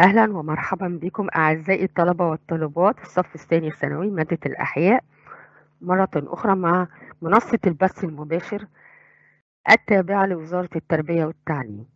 أهلا ومرحبا بكم أعزائي الطلبة والطالبات في الصف الثاني الثانوي مادة الأحياء مرة أخرى مع منصة البث المباشر التابعة لوزارة التربية والتعليم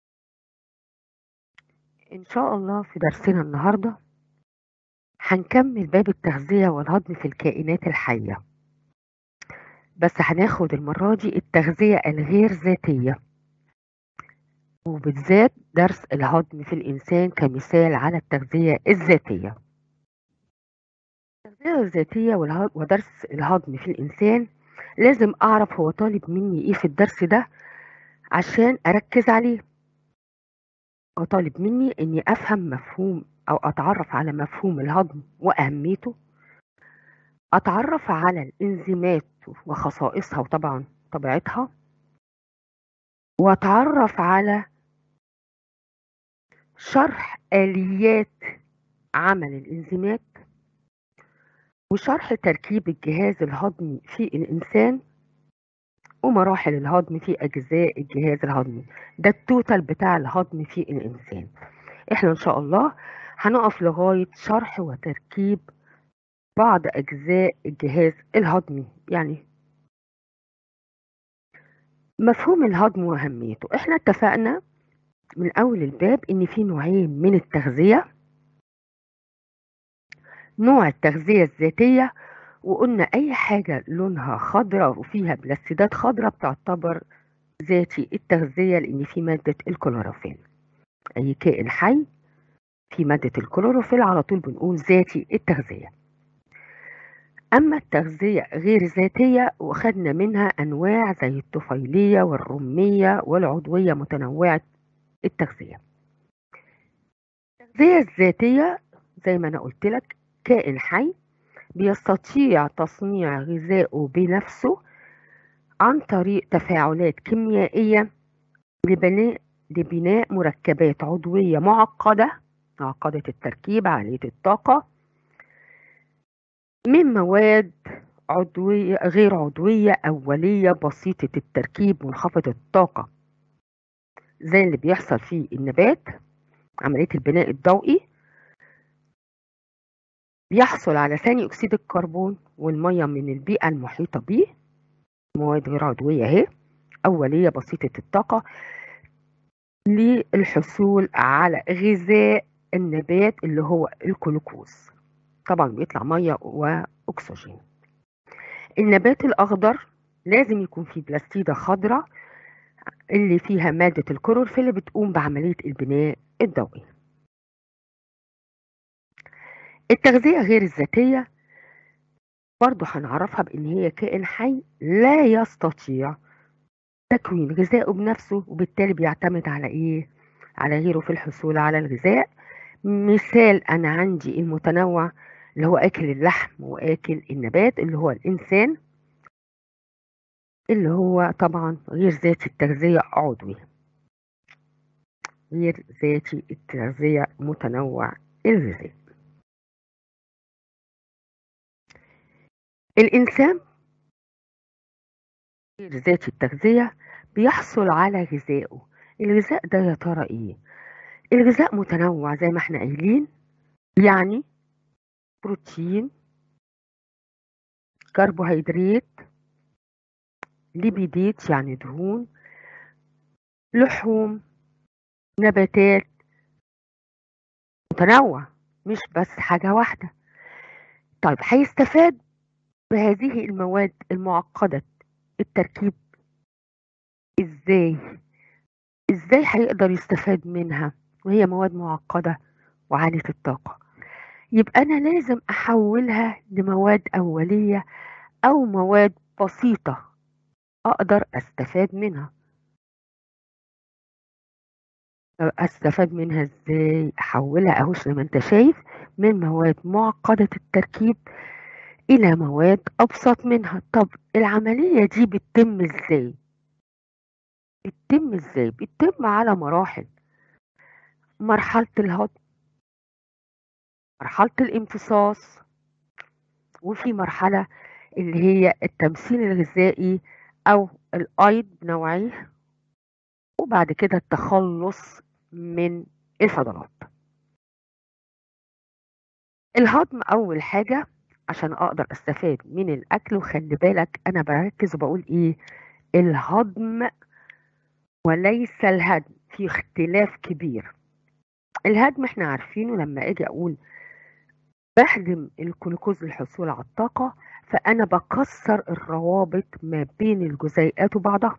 إن شاء الله في درسنا النهاردة هنكمل باب التغذية والهضم في الكائنات الحية بس هناخد المرة دي التغذية الغير ذاتية وبالذات درس الهضم في الإنسان كمثال على التغذية الذاتية التغذية الذاتية ودرس الهضم في الإنسان لازم أعرف هو طالب مني إيه في الدرس ده عشان أركز عليه هو طالب مني إني أفهم مفهوم أو أتعرف على مفهوم الهضم وأهميته أتعرف على الإنزيمات وخصائصها وطبعا طبيعتها وأتعرف على شرح آليات عمل الإنزيمات وشرح تركيب الجهاز الهضمي في الإنسان ومراحل الهضم في أجزاء الجهاز الهضمي ده التوتال بتاع الهضم في الإنسان إحنا إن شاء الله هنقف لغاية شرح وتركيب بعض أجزاء الجهاز الهضمي يعني مفهوم الهضم وأهميته إحنا اتفقنا من أول الباب إن في نوعين من التغذية نوع التغذية الذاتية وقلنا أي حاجة لونها خضراء وفيها بلاستيدات خضراء بتعتبر ذاتي التغذية لأن في مادة الكلوروفيل أي كائن حي في مادة الكلوروفيل على طول بنقول ذاتي التغذية أما التغذية غير ذاتية وخدنا منها أنواع زي الطفيلية والرمية والعضوية متنوعة التغذية التغذية الذاتية زي ما أنا قلت لك كائن حي بيستطيع تصنيع غذائه بنفسه عن طريق تفاعلات كيميائية لبناء لبناء مركبات عضوية معقدة معقدة التركيب عالية الطاقة من مواد عضوية غير عضوية أولية بسيطة التركيب منخفضة الطاقة زي اللي بيحصل في النبات عملية البناء الضوئي بيحصل على ثاني أكسيد الكربون والمية من البيئة المحيطة به مواد غير عضوية اهي أولية بسيطة الطاقة للحصول على غذاء النبات اللي هو الجلوكوز طبعا بيطلع مية وأكسجين النبات الأخضر لازم يكون فيه بلاستيدة خضراء اللي فيها مادة الكلوروفيل اللي بتقوم بعملية البناء الضوئي التغذية غير الذاتية برضو هنعرفها بأن هي كائن حي لا يستطيع تكوين غذائه بنفسه وبالتالي بيعتمد على إيه؟ على غيره في الحصول على الغذاء مثال أنا عندي المتنوع اللي هو آكل اللحم وآكل النبات اللي هو الإنسان اللي هو طبعا غير ذاتي التغذية عضوي غير ذاتي التغذية متنوع الغذاء الإنسان غير ذاتي التغذية بيحصل على غذائه الغذاء ده يا ترى إيه؟ الغذاء متنوع زي ما احنا قايلين يعني بروتين كربوهيدرات ليبيدات يعني دهون لحوم نباتات متنوع مش بس حاجة واحدة طيب هيستفاد بهذه المواد المعقدة التركيب ازاي ازاي هيقدر يستفاد منها وهي مواد معقدة وعالية الطاقة يبقى أنا لازم أحولها لمواد أولية أو مواد بسيطة أقدر أستفاد منها أستفاد منها إزاي أحولها أهو زي ما أنت شايف من مواد معقدة التركيب إلى مواد أبسط منها طب العملية دي بتتم إزاي بتتم إزاي بتتم على مراحل مرحلة الهضم مرحلة الامتصاص وفي مرحلة اللي هي التمثيل الغذائي أو الأيض بنوعيه وبعد كده التخلص من الفضلات الهضم أول حاجة عشان أقدر أستفاد من الأكل وخلي بالك أنا بركز وبقول إيه الهضم وليس الهدم في اختلاف كبير الهدم احنا عارفينه لما اجي اقول بهدم الجلوكوز للحصول على الطاقة فأنا بكسر الروابط ما بين الجزيئات وبعضها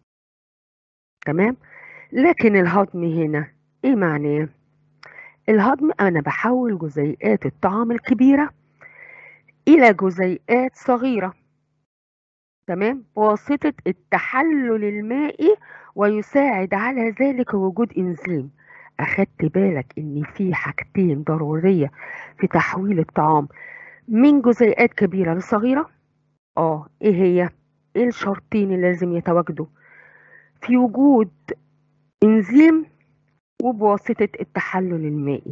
تمام لكن الهضم هنا ايه معناه الهضم انا بحول جزيئات الطعام الكبيرة الى جزيئات صغيرة تمام بواسطة التحلل المائي ويساعد على ذلك وجود انزيم اخدت بالك ان في حاجتين ضرورية في تحويل الطعام من جزيئات كبيرة لصغيرة اه ايه هي ايه الشرطين اللي لازم يتواجدوا في وجود انزيم وبواسطة التحلل المائي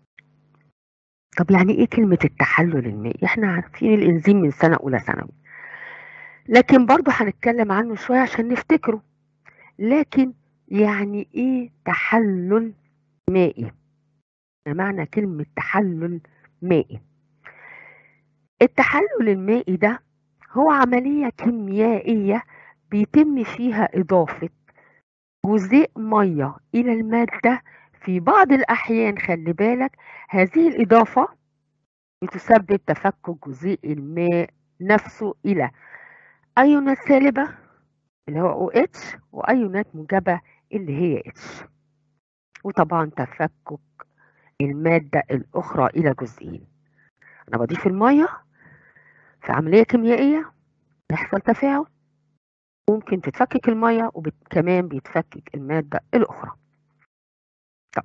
طب يعني ايه كلمة التحلل المائي احنا عارفين الانزيم من سنة اولى ثانوي لكن برضو هنتكلم عنه شوية عشان نفتكره لكن يعني ايه تحلل مائي معنى كلمة تحلل مائي التحلل المائي ده هو عملية كيميائية بيتم فيها إضافة جزيء مية إلى المادة في بعض الأحيان خلي بالك هذه الإضافة بتسبب تفكك جزيء الماء نفسه إلى أيونات سالبة اللي هو OH وأيونات موجبة اللي هي H وطبعا تفكك المادة الأخرى إلى جزئين أنا بضيف المية في عملية كيميائية يحصل تفاعل ممكن تتفكك المية وكمان بيتفكك المادة الأخرى طب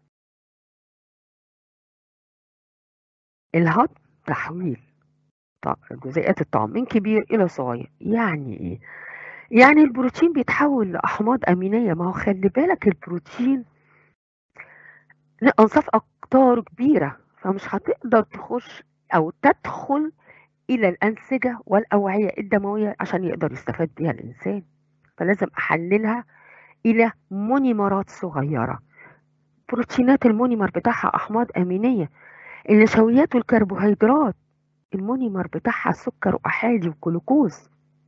الهضم تحويل جزيئات الطعام من كبير إلى صغير يعني إيه؟ يعني البروتين بيتحول لأحماض أمينية ما هو خلي بالك البروتين أنصاف أقطاره كبيرة فمش هتقدر تخش أو تدخل إلى الأنسجة والأوعية الدموية عشان يقدر يستفاد بيها الإنسان فلازم أحللها إلى مونيمرات صغيرة بروتينات المونيمر بتاعها أحماض أمينية النشويات والكربوهيدرات المونيمر بتاعها سكر وأحادي وجلوكوز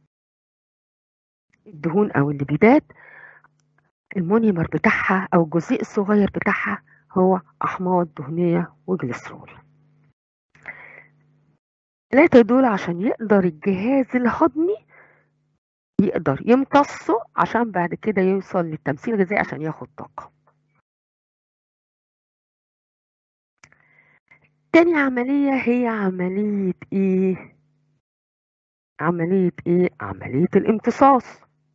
الدهون أو الليبيدات المونيمر بتاعها أو الجزيء الصغير بتاعها هو أحماض دهنية وجليسرول الثلاثة دول عشان يقدر الجهاز الهضمي يقدر يمتصه عشان بعد كده يوصل للتمثيل الغذائي عشان ياخد طاقة تاني عملية هي عملية ايه عملية ايه عملية الامتصاص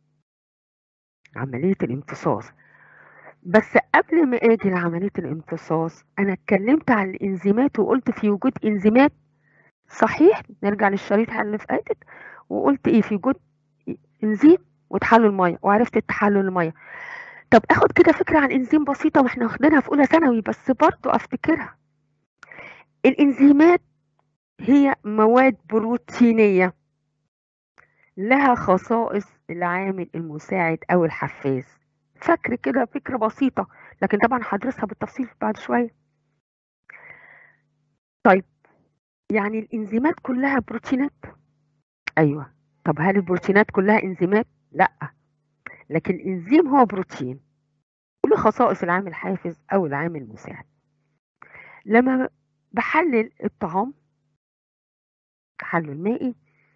عملية الامتصاص بس قبل ما اجي لعملية الامتصاص انا اتكلمت عن الانزيمات وقلت في وجود انزيمات صحيح نرجع للشريحة اللي فاتت وقلت ايه في وجود انزيم وتحلل ميه وعرفت التحلل الميه طب اخد كده فكرة عن انزيم بسيطة واحنا واخدينها في اولى ثانوي بس برضو افتكرها الانزيمات هي مواد بروتينية لها خصائص العامل المساعد او الحفاز فاكر كده فكرة بسيطة لكن طبعا هدرسها بالتفصيل بعد شوية طيب يعني الانزيمات كلها بروتينات ايوه طب هل البروتينات كلها انزيمات لا لكن الانزيم هو بروتين كل خصائص العامل الحافز او العامل المساعد لما بحلل الطعام تحلل مائي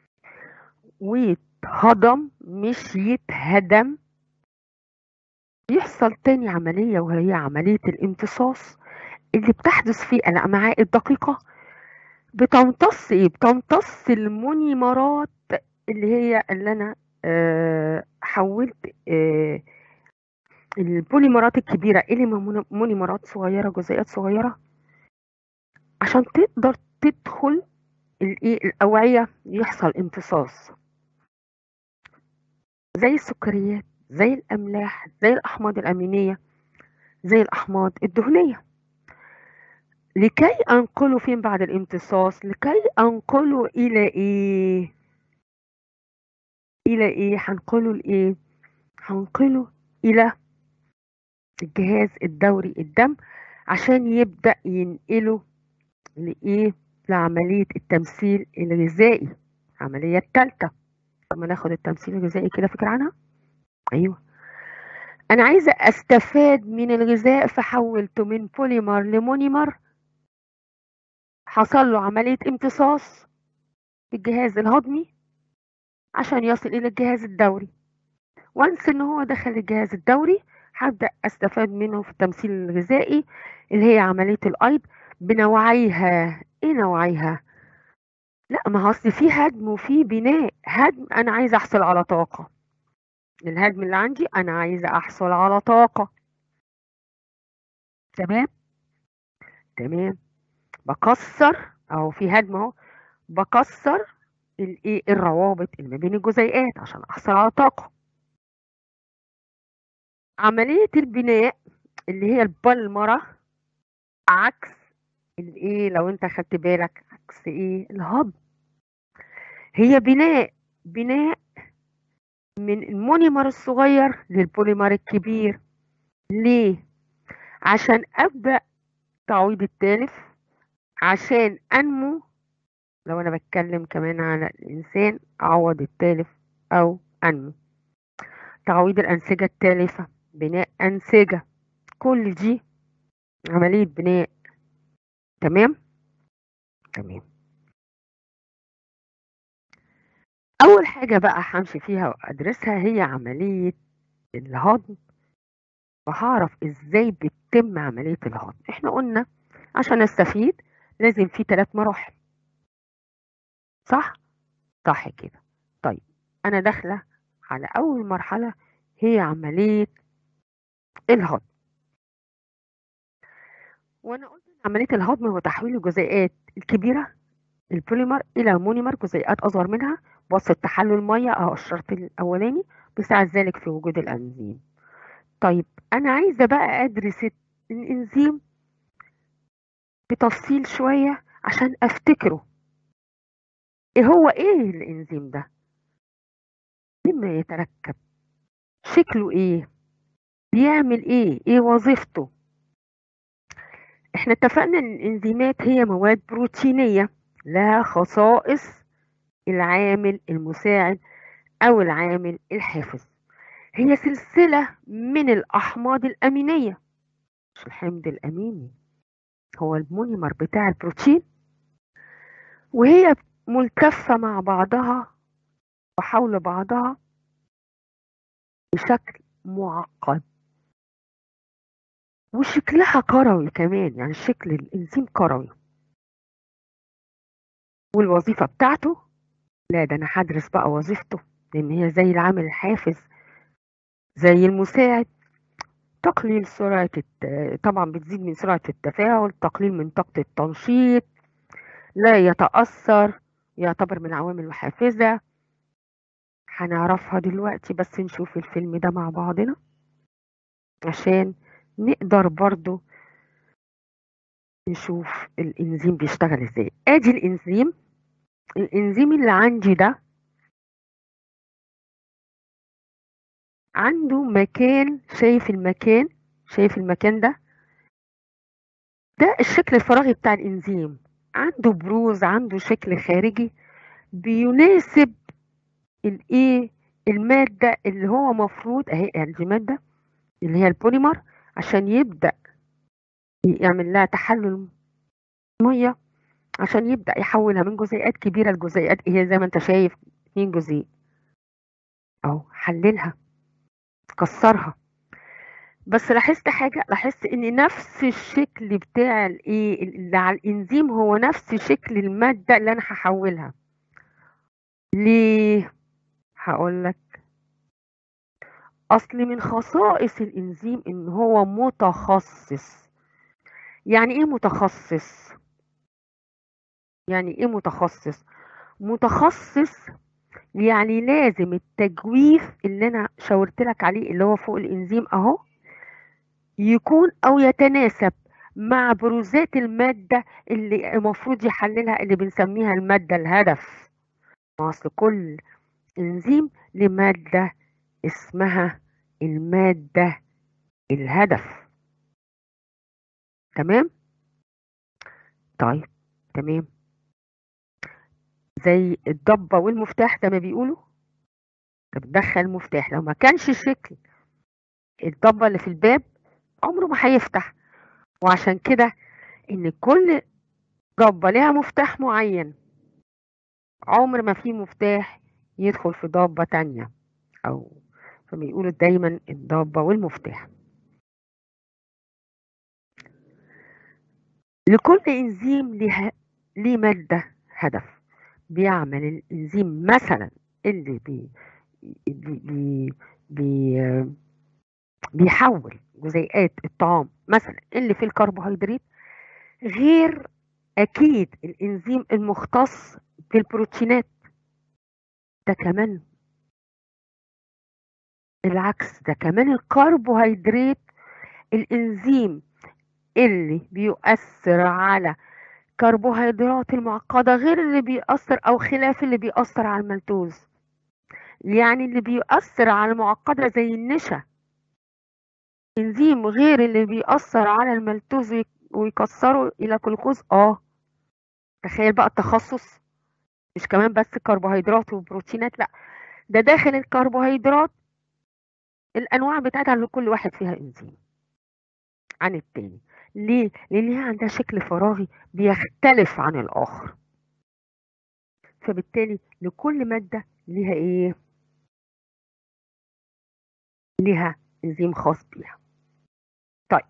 ويتهضم مش يتهدم بيحصل تاني عملية وهي عملية الامتصاص اللي بتحدث في الأمعاء الدقيقة بتمتص ايه بتمتص المونيمرات اللي هي اللي انا آه حولت آه البوليمرات الكبيرة إلى مونيمرات صغيرة جزيئات صغيرة عشان تقدر تدخل الايه الأوعية يحصل امتصاص زي السكريات زي الأملاح زي الأحماض الأمينية زي الأحماض الدهنية لكي أنقله فين بعد الامتصاص لكي أنقله إلى إيه إلى إيه هنقله لإيه هنقله إلى الجهاز الدوري الدم عشان يبدأ ينقله لإيه؟ لعملية التمثيل الغذائي العملية الثالثة لما ناخد التمثيل الغذائي كده فكرة عنها أيوه أنا عايزة أستفاد من الغذاء فحولته من بوليمر لمونيمر حصل له عملية امتصاص في الجهاز الهضمي عشان يصل إلى الجهاز الدوري وانس إن هو دخل الجهاز الدوري هبدأ أستفاد منه في التمثيل الغذائي اللي هي عملية الأيض بنوعيها إيه نوعيها؟ لا ما هو أصل في هدم وفي بناء هدم أنا عايزة أحصل على طاقة الهدم اللي عندي أنا عايزة أحصل على طاقة تمام تمام بكسر أهو في هدم أهو بكسر الإيه الروابط اللي ما بين الجزيئات عشان أحصل على طاقة عملية البناء اللي هي البلمرة عكس الايه لو انت خدت بالك عكس ايه الهضم هي بناء بناء من المونيمر الصغير للبوليمر الكبير ليه عشان ابدا تعويض التالف عشان انمو لو انا بتكلم كمان على الانسان اعوض التالف او انمو تعويض الانسجه التالفه بناء انسجه كل دي عمليه بناء تمام تمام اول حاجه بقى همشي فيها وادرسها هي عمليه الهضم وهعرف ازاي بتتم عمليه الهضم احنا قلنا عشان استفيد لازم في ثلاث مراحل صح صح كده طيب انا داخله على اول مرحله هي عمليه الهضم وانا قلت ان عمليه الهضم هو تحويل الجزيئات الكبيره البوليمر الى مونيمر جزيئات اصغر منها بواسطه تحلل الميه اهو الشرط الاولاني بيساعد ذلك في وجود الانزيم طيب انا عايزه بقى ادرس الانزيم بتفصيل شويه عشان افتكره ايه هو ايه الانزيم ده مما يتركب شكله ايه بيعمل ايه ايه وظيفته احنا اتفقنا ان الانزيمات هي مواد بروتينية لها خصائص العامل المساعد او العامل الحافز هي سلسلة من الاحماض الامينية مش الحمض الاميني هو المونيمر بتاع البروتين وهي ملتفة مع بعضها وحول بعضها بشكل معقد وشكلها كروي كمان يعني شكل الانزيم كروي والوظيفة بتاعته لا ده انا هدرس بقى وظيفته لان هي زي العامل الحافز زي المساعد تقليل سرعة الت... طبعا بتزيد من سرعة التفاعل تقليل من طاقة التنشيط لا يتأثر يعتبر من العوامل الحافزة هنعرفها دلوقتي بس نشوف الفيلم ده مع بعضنا عشان نقدر برضو نشوف الانزيم بيشتغل ازاي ادي الانزيم الانزيم اللي عندي ده عنده مكان شايف المكان شايف المكان ده ده الشكل الفراغي بتاع الانزيم عنده بروز عنده شكل خارجي بيناسب الايه الماده اللي هو مفروض اهي دي ماده اللي هي البوليمر عشان يبدا يعمل لها تحلل ميه عشان يبدا يحولها من جزيئات كبيره لجزيئات هي زي ما انت شايف اتنين جزيء اهو حللها كسرها بس لاحظت حاجه لاحظت ان نفس الشكل بتاع الايه اللي على الانزيم هو نفس شكل الماده اللي انا هحولها ليه هقول لك اصل من خصائص الانزيم ان هو متخصص يعني ايه متخصص يعني ايه متخصص متخصص يعني لازم التجويف اللي انا شاورت لك عليه اللي هو فوق الانزيم اهو يكون او يتناسب مع بروزات المادة اللي المفروض يحللها اللي بنسميها المادة الهدف اصل كل انزيم لمادة اسمها المادة الهدف تمام طيب تمام زي الضبة والمفتاح زي ما بيقولوا انت بتدخل مفتاح لو ما كانش شكل الضبة اللي في الباب عمره ما هيفتح وعشان كده ان كل ضبة ليها مفتاح معين عمر ما في مفتاح يدخل في ضبة تانية او فبيقولوا دايما الضبة والمفتاح لكل انزيم لها ليه مادة هدف بيعمل الانزيم مثلا اللي بي بي بي بي بيحول جزيئات الطعام مثلا اللي في الكربوهيدرات غير اكيد الانزيم المختص بالبروتينات ده كمان العكس ده كمان الكربوهيدرات الانزيم اللي بيؤثر على كربوهيدرات المعقدة غير اللي بيأثر أو خلاف اللي بيأثر على الملتوز يعني اللي بيؤثر على المعقدة زي النشا انزيم غير اللي بيأثر على الملتوز ويكسره إلى جلوكوز اه تخيل بقى التخصص مش كمان بس كربوهيدرات وبروتينات لا ده داخل الكربوهيدرات الأنواع بتاعتها اللي كل واحد فيها انزيم عن التاني ليه؟ لأن هي عندها شكل فراغي بيختلف عن الآخر فبالتالي لكل مادة ليها إيه؟ ليها انزيم خاص بيها طيب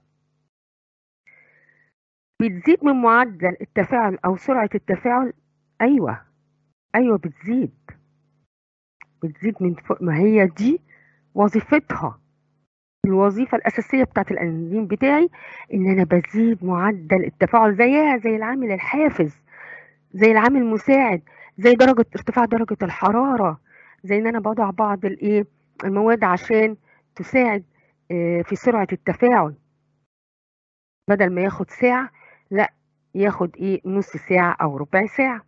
بتزيد من معدل التفاعل أو سرعة التفاعل أيوة أيوة بتزيد بتزيد من فوق ما هي دي وظيفتها الوظيفة الأساسية بتاعت الأنزيم بتاعي إن أنا بزيد معدل التفاعل زيها زي العامل الحافز زي العامل المساعد زي درجة ارتفاع درجة الحرارة زي إن أنا بضع بعض الإيه المواد عشان تساعد في سرعة التفاعل بدل ما ياخد ساعة لا ياخد إيه نص ساعة أو ربع ساعة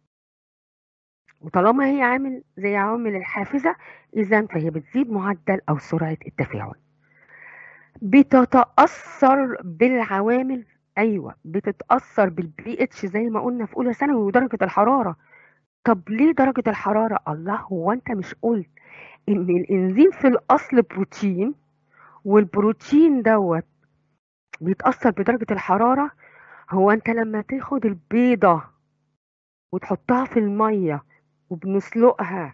وطالما هي عامل زي عوامل الحافزة إذا فهي بتزيد معدل أو سرعة التفاعل بتتأثر بالعوامل أيوة بتتأثر بالبي اتش زي ما قلنا في أولى ثانوي ودرجة الحرارة طب ليه درجة الحرارة الله هو أنت مش قلت إن الإنزيم في الأصل بروتين والبروتين دوت بيتأثر بدرجة الحرارة هو أنت لما تاخد البيضة وتحطها في المية وبنسلقها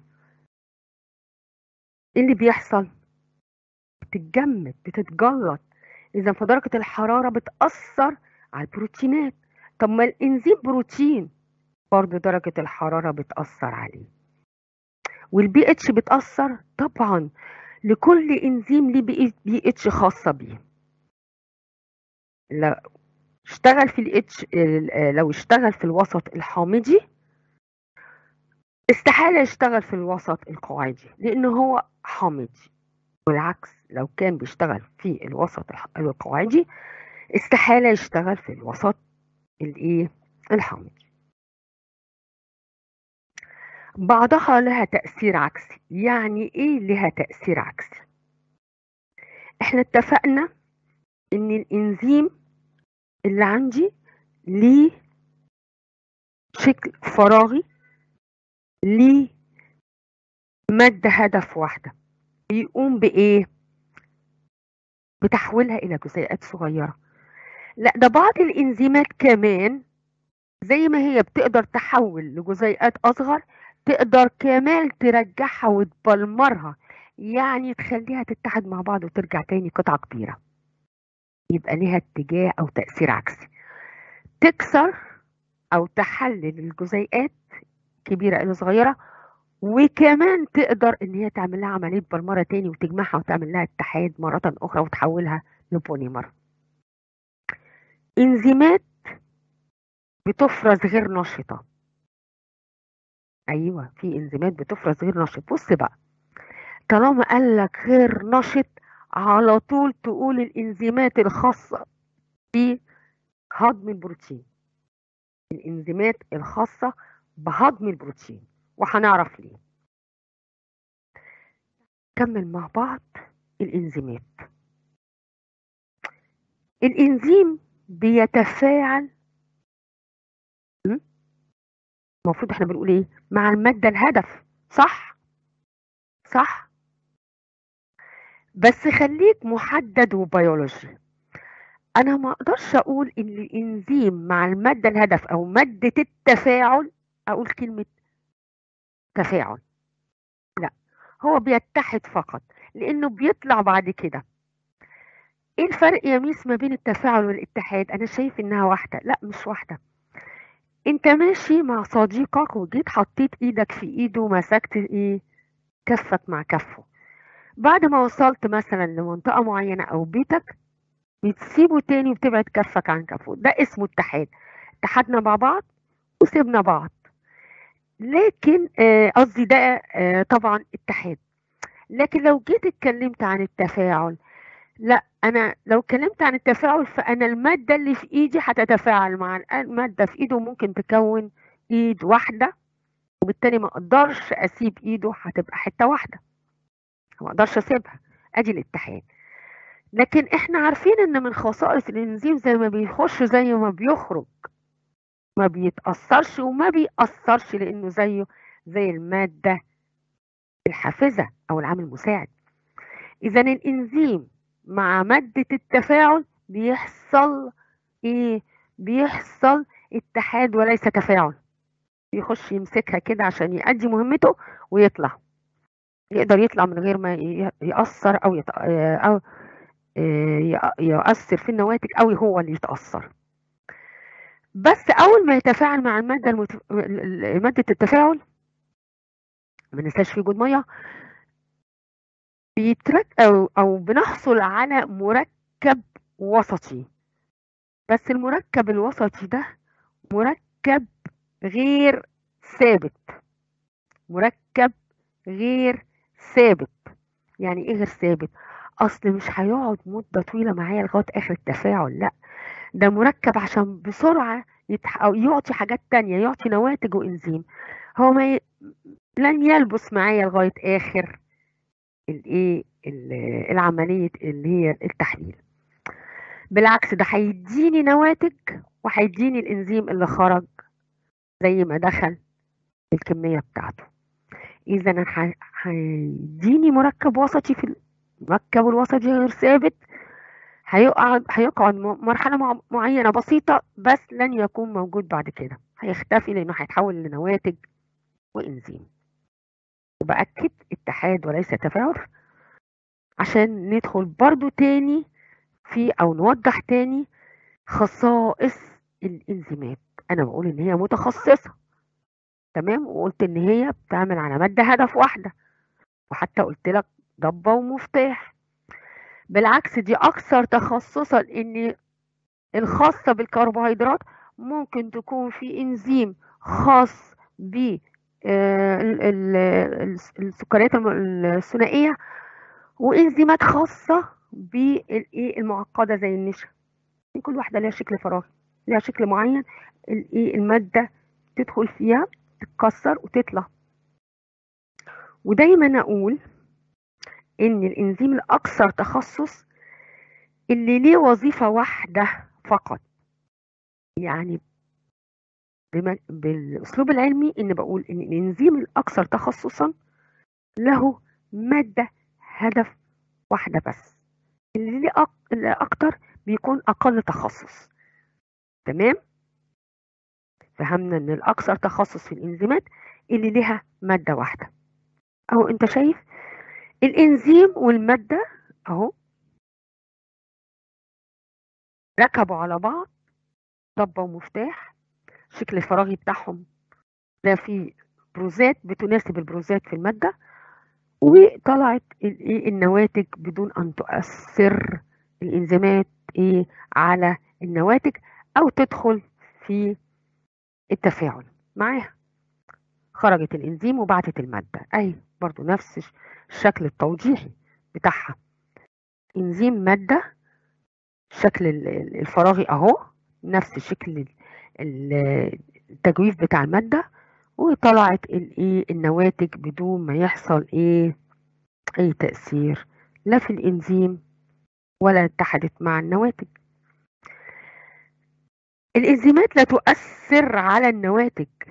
ايه اللي بيحصل بتتجمد بتتجلط اذا فدرجة الحرارة بتأثر على البروتينات طب ما الانزيم بروتين برضه درجة الحرارة بتأثر عليه والبي اتش بتأثر طبعا لكل انزيم ليه بي اتش خاصة بيه لو اشتغل في الاتش لو اشتغل في الوسط الحامضي استحالة يشتغل في الوسط القاعدي لأنه هو حامضي والعكس لو كان بيشتغل في الوسط القاعدي استحالة يشتغل في الوسط الايه الحامضي بعضها لها تأثير عكسي يعني ايه لها تأثير عكسي احنا اتفقنا ان الانزيم اللي عندي ليه شكل فراغي ليه مادة هدف واحدة بيقوم بإيه؟ بتحويلها إلى جزيئات صغيرة لا ده بعض الإنزيمات كمان زي ما هي بتقدر تحول لجزيئات أصغر تقدر كمان ترجعها وتبلمرها يعني تخليها تتحد مع بعض وترجع تاني قطعة كبيرة يبقى ليها اتجاه أو تأثير عكسي تكسر أو تحلل الجزيئات كبيرة إلى صغيرة وكمان تقدر إن هي تعمل لها عملية برمرة تاني وتجمعها وتعمل لها اتحاد مرة أخرى وتحولها لبوليمر إنزيمات بتفرز غير نشطة أيوة في إنزيمات بتفرز غير نشط بص بقى طالما قال لك غير نشط على طول تقول الإنزيمات الخاصة بهضم البروتين الإنزيمات الخاصة بهضم البروتين وهنعرف ليه نكمل مع بعض الإنزيمات الإنزيم بيتفاعل المفروض احنا بنقول ايه مع المادة الهدف صح صح بس خليك محدد وبيولوجي انا ما اقدرش اقول ان الانزيم مع المادة الهدف او مادة التفاعل اقول كلمة تفاعل لا هو بيتحد فقط لانه بيطلع بعد كده ايه الفرق يا ميس ما بين التفاعل والاتحاد انا شايف انها واحدة لا مش واحدة انت ماشي مع صديقك وجيت حطيت ايدك في ايده ومسكت ايه كفك مع كفه بعد ما وصلت مثلا لمنطقة معينة او بيتك بتسيبه تاني وبتبعد كفك عن كفه ده اسمه اتحاد اتحدنا مع بعض وسيبنا بعض لكن قصدي آه ده آه طبعا اتحاد لكن لو جيت اتكلمت عن التفاعل لا انا لو اتكلمت عن التفاعل فانا الماده اللي في ايدي هتتفاعل مع الماده في ايده ممكن تكون ايد واحده وبالتالي ما اقدرش اسيب ايده هتبقى حته واحده ما اقدرش اسيبها ادي الاتحاد لكن احنا عارفين ان من خصائص الانزيم زي ما بيخش زي ما بيخرج ما بيتاثرش وما بيأثرش لانه زيه زي الماده الحافزه او العامل المساعد اذا الانزيم مع مادة التفاعل بيحصل ايه بيحصل اتحاد وليس تفاعل بيخش يمسكها كده عشان يأدي مهمته ويطلع يقدر يطلع من غير ما يأثر او يت... او يؤثر في النواتج او هو اللي يتأثر بس اول ما يتفاعل مع المادة المتف... مادة التفاعل ما ننساش في وجود ميه بيترك أو, أو بنحصل على مركب وسطي بس المركب الوسطي ده مركب غير ثابت مركب غير ثابت يعني ايه غير ثابت اصل مش هيقعد مده طويله معايا لغايه اخر التفاعل لا ده مركب عشان بسرعه يتح... أو يعطي حاجات تانية يعطي نواتج وانزيم هو ما ي... لن يلبس معايا لغايه اخر الايه العمليه اللي هي التحليل بالعكس ده هيديني نواتج وهيديني الانزيم اللي خرج زي ما دخل الكميه بتاعته اذا هيديني مركب وسطي في المركب الوسطي غير ثابت هيقعد هيقعد مرحله معينه بسيطه بس لن يكون موجود بعد كده هيختفي لانه هيتحول لنواتج وانزيم وبأكد اتحاد وليس تفاعل عشان ندخل برضو تاني في او نوضح تاني خصائص الانزيمات انا بقول ان هي متخصصة تمام وقلت ان هي بتعمل على مادة هدف واحدة وحتى قلت لك ضبة ومفتاح بالعكس دي اكثر تخصصا لان الخاصة بالكربوهيدرات ممكن تكون في انزيم خاص ب السكريات الثنائيه وانزيمات خاصه بالايه المعقده زي النشا كل واحده ليها شكل فراغي ليها شكل معين الايه الماده تدخل فيها تتكسر وتطلع ودايما اقول ان الانزيم الاكثر تخصص اللي ليه وظيفه واحده فقط يعني بالاسلوب العلمي ان بقول ان الانزيم الاكثر تخصصا له ماده هدف واحده بس اللي ليه اكتر بيكون اقل تخصص تمام فهمنا ان الاكثر تخصص في الانزيمات اللي ليها ماده واحده اهو انت شايف الانزيم والماده اهو ركبوا على بعض ضبه ومفتاح الشكل الفراغي بتاعهم ده فيه بروزات بتناسب البروزات في المادة وطلعت النواتج بدون أن تؤثر الإنزيمات إيه على النواتج أو تدخل في التفاعل معاها خرجت الإنزيم وبعتت المادة أي برضو نفس الشكل التوضيحي بتاعها إنزيم مادة الشكل الفراغي أهو نفس شكل التجويف بتاع المادة وطلعت الايه النواتج بدون ما يحصل ايه اي تأثير لا في الانزيم ولا اتحدت مع النواتج الانزيمات لا تؤثر على النواتج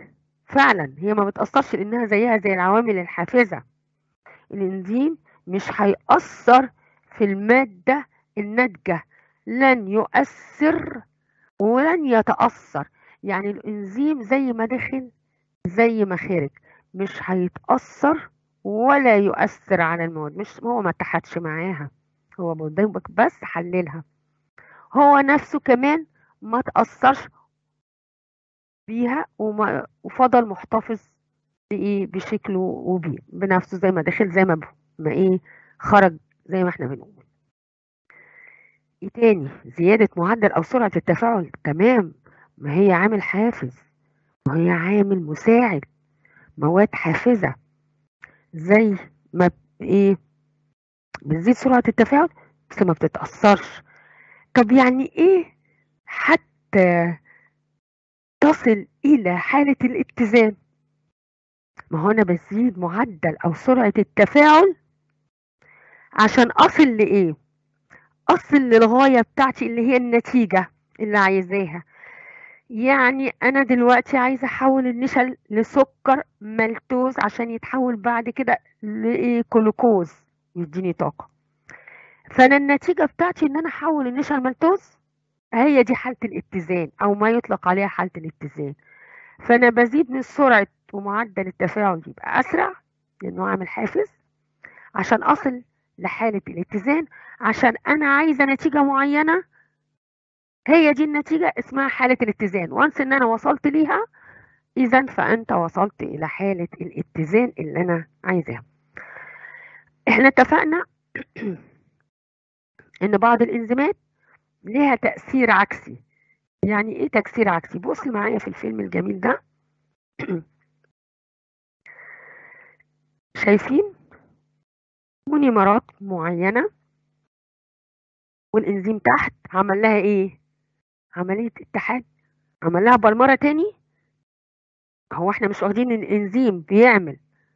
فعلا هي ما بتأثرش لأنها زيها زي العوامل الحافزة الإنزيم مش هيأثر في المادة الناتجة لن يؤثر ولن يتأثر يعني الإنزيم زي ما دخل زي ما خرج مش هيتأثر ولا يؤثر على المواد مش هو ما اتحدش معاها هو بيضيبك بس حللها هو نفسه كمان ما تأثرش بيها وما وفضل محتفظ بإيه بشكله وبيه بنفسه زي ما دخل زي ما ب... ما إيه خرج زي ما احنا بنقول ايه تاني زيادة معدل أو سرعة التفاعل تمام ما هي عامل حافز ما هي عامل مساعد مواد حافزة زي ما ب- ايه بتزيد سرعة التفاعل بس ما بتتأثرش طب يعني ايه حتى تصل إلى حالة الاتزان ما هو أنا بزيد معدل أو سرعة التفاعل عشان أصل لإيه أصل للغاية بتاعتي اللي هي النتيجة اللي عايزاها يعني أنا دلوقتي عايزة أحول النشا لسكر مالتوز عشان يتحول بعد كده لجلوكوز يديني طاقة فأنا النتيجة بتاعتي إن أنا أحول النشا المالتوز هي دي حالة الاتزان أو ما يطلق عليها حالة الاتزان فأنا بزيد من سرعة ومعدل التفاعل يبقى أسرع لأنه عامل حافز عشان أصل لحالة الاتزان عشان أنا عايزة نتيجة معينة هي دي النتيجة اسمها حالة الاتزان وانس إن أنا وصلت ليها إذا فأنت وصلت إلى حالة الاتزان اللي أنا عايزاها إحنا اتفقنا إن بعض الإنزيمات ليها تأثير عكسي يعني إيه تأثير عكسي؟ بص معايا في الفيلم الجميل ده شايفين مونيمرات معينة والإنزيم تحت عمل لها إيه؟ عملية اتحاد عمل لها بلمرة تاني هو احنا مش واخدين ان الانزيم بيعمل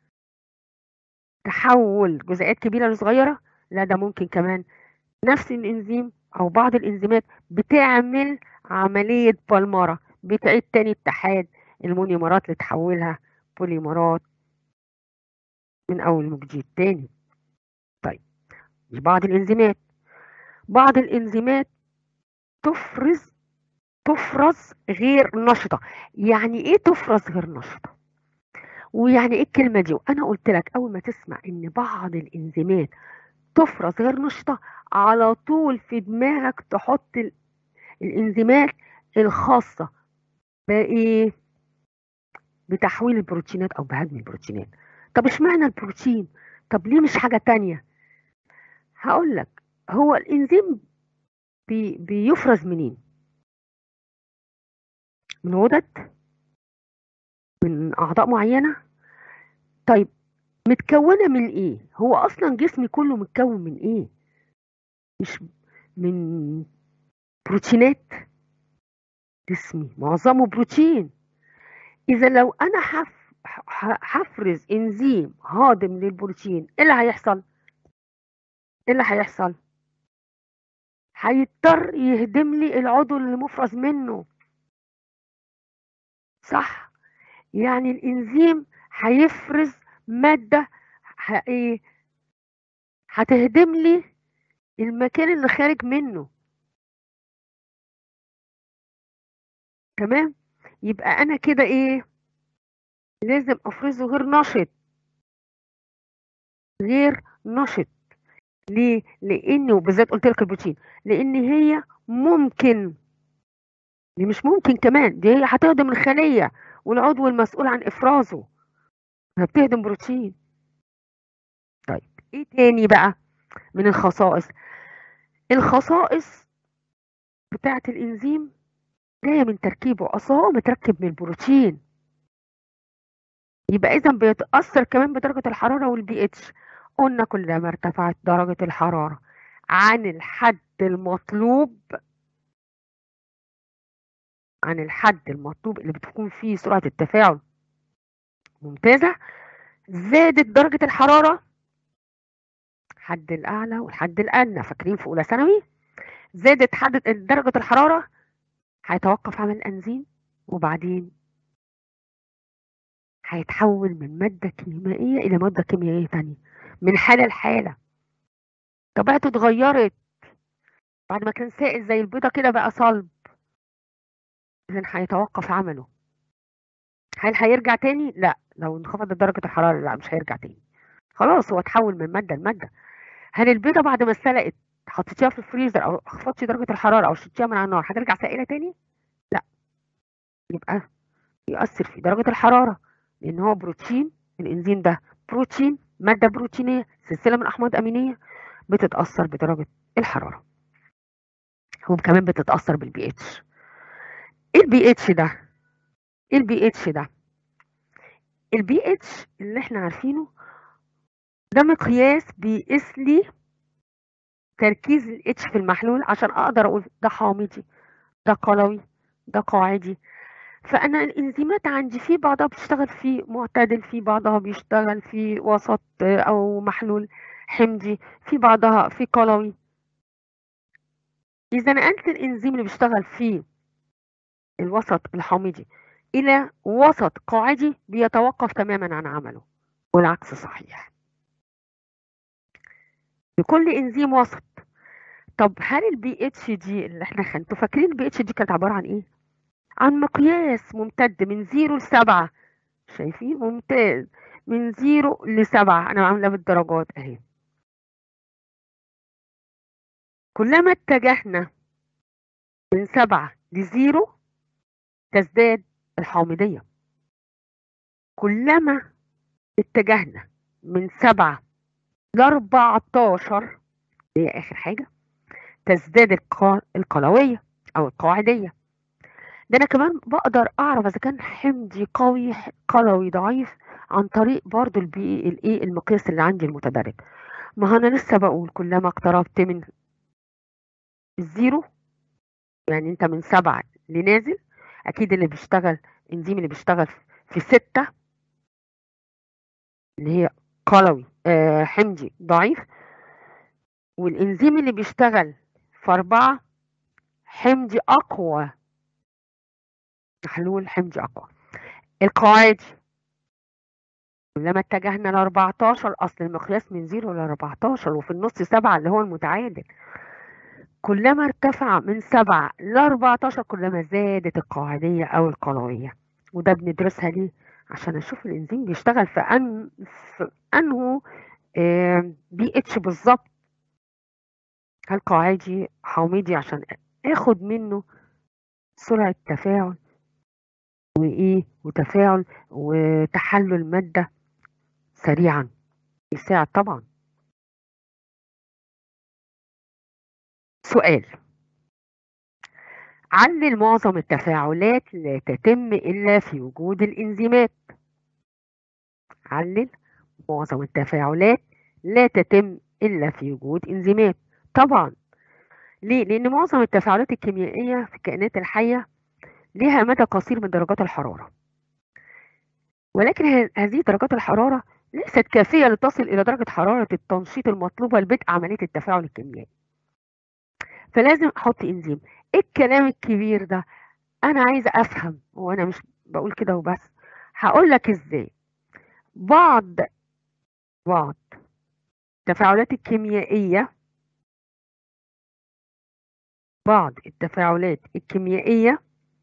تحول جزيئات كبيرة لصغيرة لا ده ممكن كمان نفس الانزيم او بعض الانزيمات بتعمل عملية بلمرة بتعيد تاني اتحاد المونيمرات اللي تحولها بوليمرات من اول وجديد تاني طيب دي بعض الانزيمات بعض الانزيمات تفرز تفرز غير نشطة يعني ايه تفرز غير نشطة ويعني ايه الكلمة دي وانا قلت لك اول ما تسمع ان بعض الانزيمات تفرز غير نشطة على طول في دماغك تحط ال- الانزيمات الخاصة بايه بتحويل البروتينات او بهضم البروتينات طب اشمعنى البروتين طب ليه مش حاجة تانية هقول لك هو الانزيم بي بيفرز منين من غدد من اعضاء معينة طيب متكونة من ايه هو اصلا جسمي كله متكون من ايه مش من بروتينات جسمي معظمه بروتين اذا لو انا حف ح- هفرز انزيم هاضم للبروتين ايه اللي هيحصل ايه اللي هيحصل هيضطر يهدم لي العضو اللي مفرز منه صح يعني الانزيم هيفرز مادة ه- ايه هتهدم لي المكان اللي خارج منه تمام يبقى انا كده ايه لازم افرزه غير نشط غير نشط ليه لان وبالذات قلت لك البروتين لان هي ممكن دي مش ممكن كمان دي هي هتهدم الخلية والعضو المسؤول عن افرازه هي بتهدم بروتين طيب ايه تاني بقى من الخصائص الخصائص بتاعة الانزيم جاية من تركيبه اصلا هو متركب من البروتين يبقى اذا بيتأثر كمان بدرجة الحرارة والبي اتش قلنا كلما ارتفعت درجة الحرارة عن الحد المطلوب عن الحد المطلوب اللي بتكون فيه سرعة التفاعل ممتازة زادت درجة الحرارة حد الأعلى والحد الأدنى فاكرين في أولى ثانوي زادت حد درجة الحرارة هيتوقف عمل الأنزيم وبعدين هيتحول من مادة كيميائية إلى مادة كيميائية تانية من حالة لحالة طبيعته اتغيرت بعد ما كان سائل زي البيضة كده بقى صلب إذا هيتوقف عمله هل هيرجع تاني؟ لا لو انخفضت درجة الحرارة لا مش هيرجع تاني خلاص هو اتحول من مادة لمادة هل البيضة بعد ما اتسلقت حطيتيها في الفريزر أو خفضتي درجة الحرارة أو شلتيها من على النار هترجع سائلة تاني؟ لا يبقى يؤثر في درجة الحرارة لأن هو بروتين الإنزيم ده بروتين مادة بروتينية سلسلة من أحماض أمينية بتتأثر بدرجة الحرارة وكمان بتتأثر بالبي اتش ايه البي اتش ده؟ ايه البي اتش ده؟ البي اتش اللي احنا عارفينه ده مقياس بيقيس لي تركيز الاتش في المحلول عشان اقدر اقول ده حامضي ده قلوي ده قاعدي فانا الانزيمات عندي في بعضها بتشتغل في معتدل في بعضها بيشتغل في وسط او محلول حمضي في بعضها في قلوي اذا نقلت الانزيم اللي بيشتغل في الوسط الحامضي الى وسط قاعدي بيتوقف تماما عن عمله والعكس صحيح لكل انزيم وسط طب هل البي اتش دي اللي احنا خدته فاكرين البي اتش دي كانت عباره عن ايه عن مقياس ممتد من 0 ل 7 شايفين ممتاز من 0 ل 7 انا عامله بالدرجات اهي كلما اتجهنا من 7 ل 0 تزداد الحامضيه كلما اتجهنا من 7 ل 14 هي اخر حاجه تزداد القا... القلويه او القاعديه ده انا كمان بقدر اعرف اذا كان حمضي قوي قلوي ضعيف عن طريق برضو البي الايه المقياس اللي عندي المتدرج ما انا لسه بقول كلما اقتربت من الزيرو يعني انت من سبعة لنازل اكيد اللي بيشتغل انزيم اللي بيشتغل في ستة اللي هي قلوي آه حمضي ضعيف والانزيم اللي بيشتغل في أربعة حمضي أقوى محلول حمضي أقوى القواعد لما اتجهنا ل 14 أصل المقياس من 0 ل 14 وفي النص 7 اللي هو المتعادل كلما ارتفع من 7 ل 14 كلما زادت القاعدية أو القلوية وده بندرسها ليه؟ عشان أشوف الإنزيم بيشتغل في أن في أنه بي اتش بالظبط هل قاعدي حامضي عشان اخد منه سرعة تفاعل وايه وتفاعل وتحلل مادة سريعا يساعد طبعا سؤال علل معظم التفاعلات لا تتم إلا في وجود الإنزيمات علل معظم التفاعلات لا تتم إلا في وجود إنزيمات طبعا ليه؟ لأن معظم التفاعلات الكيميائية في الكائنات الحية لها مدى قصير من درجات الحرارة ولكن هذه درجات الحرارة ليست كافية لتصل إلى درجة حرارة التنشيط المطلوبة لبدء عملية التفاعل الكيميائي فلازم أحط إنزيم إيه الكلام الكبير ده أنا عايزة أفهم وأنا مش بقول كده وبس هقول لك إزاي بعض بعض التفاعلات الكيميائية بعض التفاعلات الكيميائية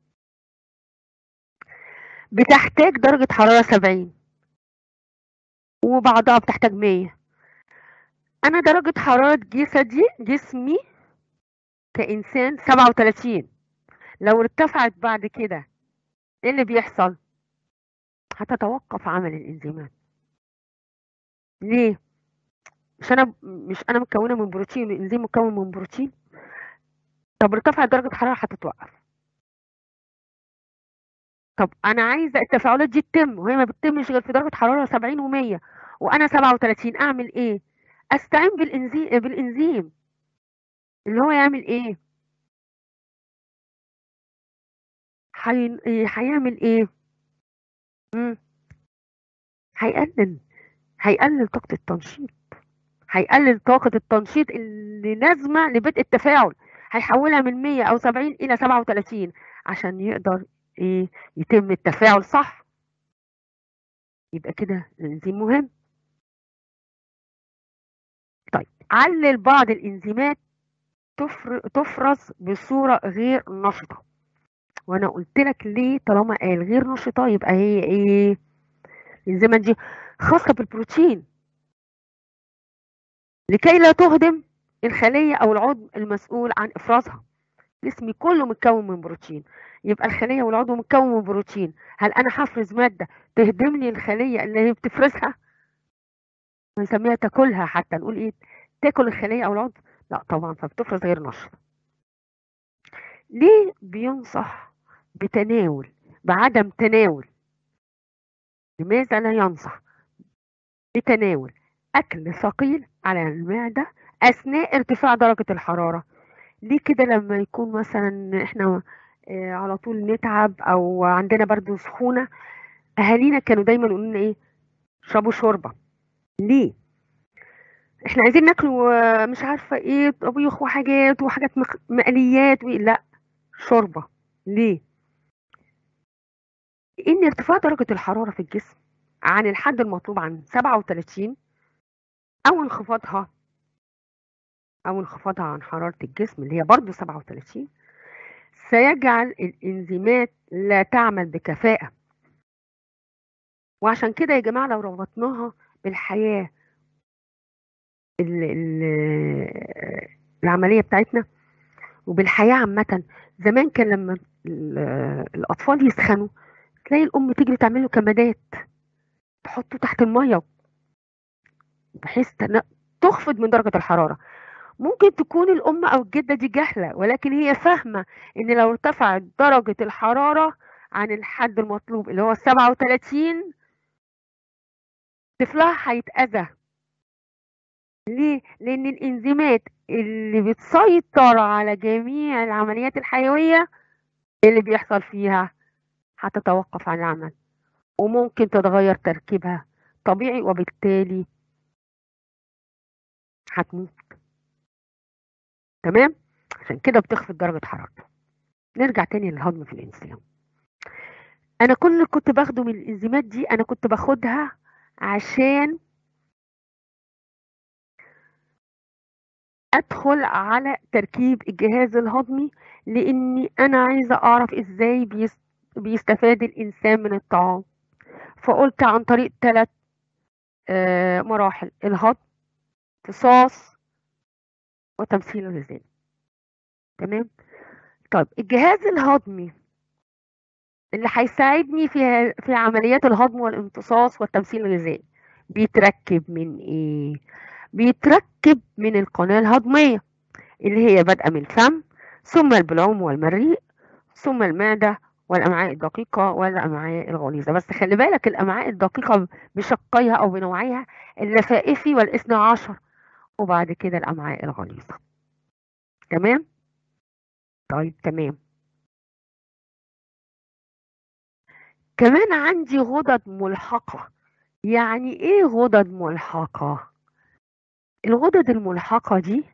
بتحتاج درجة حرارة 70 وبعضها بتحتاج 100 أنا درجة حرارة جسدي جسمي كإنسان 37 لو ارتفعت بعد كده إيه اللي بيحصل؟ هتتوقف عمل الإنزيمات ليه؟ مش أنا مش أنا مكونة من بروتين والإنزيم مكون من بروتين طب ارتفعت درجة الحرارة هتتوقف طب انا عايزه التفاعلات دي تتم وهي ما بتتمش غير في درجه حراره 70 و100 وانا 37 اعمل ايه استعين بالانزيم بالانزيم اللي هو يعمل ايه حي... هيعمل ايه امم هيقلل هيقلل طاقه التنشيط هيقلل طاقه التنشيط اللي لازمه لبدء التفاعل هيحولها من 100 او 70 الى 37 عشان يقدر ايه يتم التفاعل صح يبقى كده الانزيم مهم طيب علل بعض الانزيمات تفرز بصورة غير نشطة وانا قلت لك ليه طالما قال غير نشطة يبقى هي ايه الانزيمات دي خاصة بالبروتين لكي لا تهدم الخلية او العضو المسؤول عن افرازها جسمي كله متكون من بروتين يبقى الخلية والعضو متكون من بروتين هل انا هفرز مادة تهدم لي الخلية اللي هي بتفرزها بنسميها تاكلها حتى نقول ايه تاكل الخلية او العضو لا طبعا فبتفرز غير نشط ليه بينصح بتناول بعدم تناول لماذا لا ينصح بتناول أكل ثقيل على المعدة أثناء ارتفاع درجة الحرارة ليه كده لما يكون مثلا احنا على طول نتعب او عندنا برد سخونة اهالينا كانوا دايما يقولوا لنا ايه اشربوا شوربة ليه احنا عايزين ناكل مش عارفة ايه طبيخ وحاجات وحاجات مقليات لا شوربة ليه ان ارتفاع درجة الحرارة في الجسم عن الحد المطلوب عن 37 او انخفاضها او انخفاضها عن حرارة الجسم اللي هي برضو 37 سيجعل الانزيمات لا تعمل بكفاءة وعشان كده يا جماعة لو ربطناها بالحياة ال ال العملية بتاعتنا وبالحياة عامة زمان كان لما الأطفال يسخنوا تلاقي الأم تجري تعمل له كمادات تحطه تحت المية بحيث تخفض من درجة الحرارة ممكن تكون الأم أو الجدة دي جهلة ولكن هي فاهمة إن لو ارتفعت درجة الحرارة عن الحد المطلوب اللي هو 37 طفلها هيتأذى ليه؟ لأن الإنزيمات اللي بتسيطر على جميع العمليات الحيوية اللي بيحصل فيها هتتوقف عن العمل وممكن تتغير تركيبها طبيعي وبالتالي هتموت تمام عشان كده بتخفض درجة حرارته نرجع تاني للهضم في الإنسان أنا كل اللي كنت باخده من الإنزيمات دي أنا كنت باخدها عشان أدخل على تركيب الجهاز الهضمي لأني أنا عايزة أعرف إزاي بيستفاد الإنسان من الطعام فقلت عن طريق ثلاث مراحل الهضم امتصاص وتمثيل الغذائي تمام طيب الجهاز الهضمي اللي هيساعدني في في عمليات الهضم والامتصاص والتمثيل الغذائي بيتركب من ايه بيتركب من القناه الهضميه اللي هي بادئه من الفم ثم البلعوم والمريء ثم المعده والامعاء الدقيقه والامعاء الغليظه بس خلي بالك الامعاء الدقيقه بشقيها او بنوعيها اللفائفي والاثنى عشر وبعد كده الامعاء الغليظه تمام طيب تمام كمان عندي غدد ملحقة يعني ايه غدد ملحقة الغدد الملحقة دي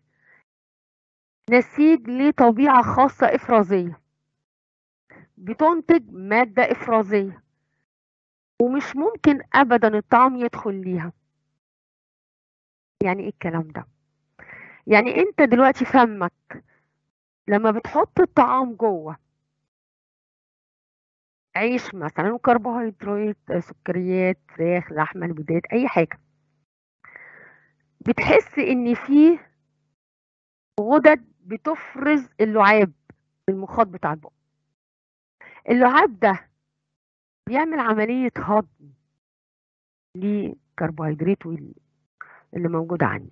نسيج لطبيعة خاصة إفرازية بتنتج مادة إفرازية ومش ممكن أبدا الطعام يدخل ليها يعني ايه الكلام ده يعني انت دلوقتي فمك لما بتحط الطعام جوه عيش مثلا وكربوهيدرات سكريات فراخ لحمه نباتات اي حاجه بتحس ان فيه غدد بتفرز اللعاب المخاط بتاع البق اللعاب ده بيعمل عمليه هضم لكربوهيدرات اللي موجوده عندي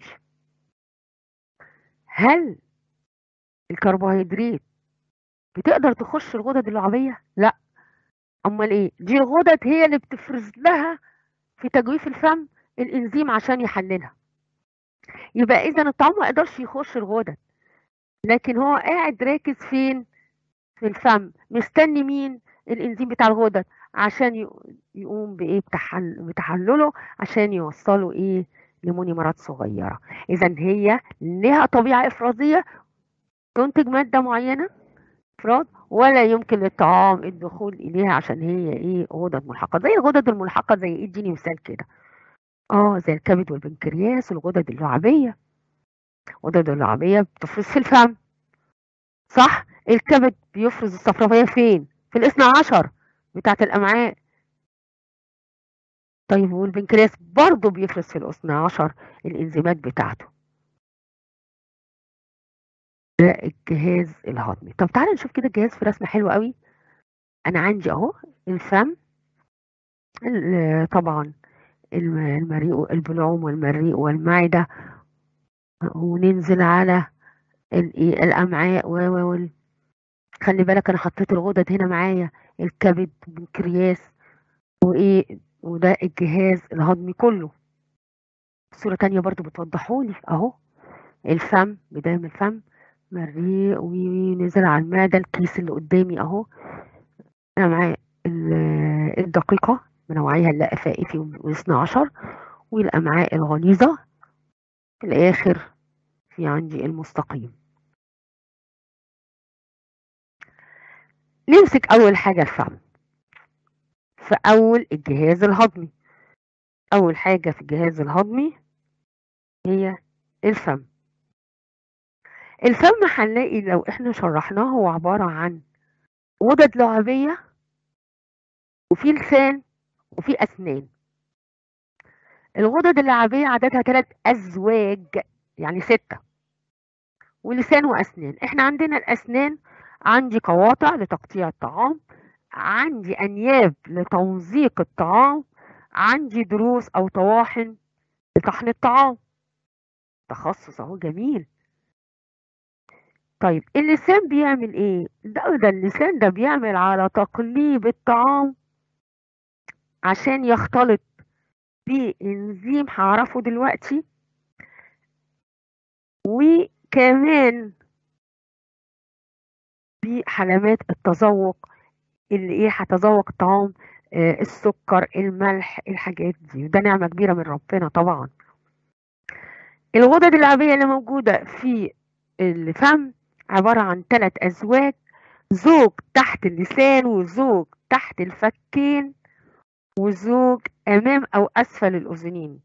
هل الكربوهيدرات بتقدر تخش الغدد اللعابيه لا امال ايه دي الغدد هي اللي بتفرز لها في تجويف الفم الانزيم عشان يحللها يبقى اذا الطعام ما يقدرش يخش الغدد لكن هو قاعد راكز فين في الفم مستني مين الانزيم بتاع الغدد عشان يقوم بايه بتحل... بتحلله عشان يوصله ايه لمونيمرات صغيره اذا هي لها طبيعه افرازيه تنتج ماده معينه افراز ولا يمكن للطعام الدخول اليها عشان هي ايه غدد ملحقه زي الغدد الملحقه زي ايه اديني مثال كده اه زي الكبد والبنكرياس والغدد اللعابيه الغدد اللعابيه بتفرز في الفم صح الكبد بيفرز الصفراويه فين في الاثنى عشر بتاعه الامعاء طيب والبنكرياس برضه بيفرز في الاثنى عشر الانزيمات بتاعته ده الجهاز الهضمي طب تعالى نشوف كده الجهاز في رسمه حلوه قوي انا عندي اهو الفم طبعا المريء البلعوم والمريء والمعده وننزل على الامعاء و خلي بالك انا حطيت الغدد هنا معايا الكبد والبنكرياس وايه وده الجهاز الهضمي كله صورة تانية برضو بتوضحولي اهو الفم بداية من الفم مريء ونزل على المعدة الكيس اللي قدامي اهو الأمعاء الدقيقة بنوعيها اللائفائي والاثنى عشر والأمعاء الغليظة في الآخر في عندي المستقيم نمسك أول حاجة الفم في أول الجهاز الهضمي أول حاجة في الجهاز الهضمي هي الفم الفم هنلاقي لو احنا شرحناه هو عبارة عن غدد لعابية وفي لسان وفي أسنان الغدد اللعابية عددها ثلاث أزواج يعني ستة ولسان وأسنان احنا عندنا الأسنان عندي قواطع لتقطيع الطعام عندي أنياب لتمزيق الطعام عندي دروس أو طواحن لطحن الطعام تخصص اهو جميل طيب اللسان بيعمل ايه ده ده اللسان ده بيعمل على تقليب الطعام عشان يختلط بانزيم هعرفه دلوقتي وكمان بحلامات التذوق اللي ايه هتذوق الطعام آه السكر الملح الحاجات دي وده نعمة كبيرة من ربنا طبعا الغدد اللعابية اللي موجودة في الفم عبارة عن ثلاث أزواج زوج تحت اللسان وزوج تحت الفكين وزوج أمام أو أسفل الأذنين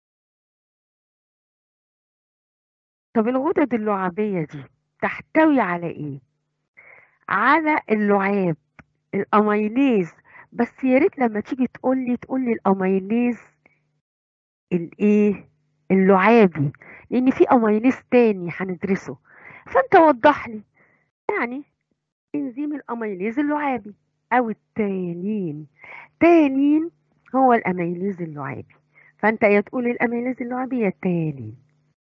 طب الغدد اللعابية دي تحتوي على إيه؟ على اللعاب الأميليز بس يا ريت لما تيجي تقول لي تقول لي الأميليز الإيه؟ اللعابي لأن في أميليز تاني هندرسه فأنت وضح لي يعني انزيم الأميليز اللعابي أو التانين تانين هو الأميليز اللعابي فأنت يا تقول الأميليز اللعابي يا التانين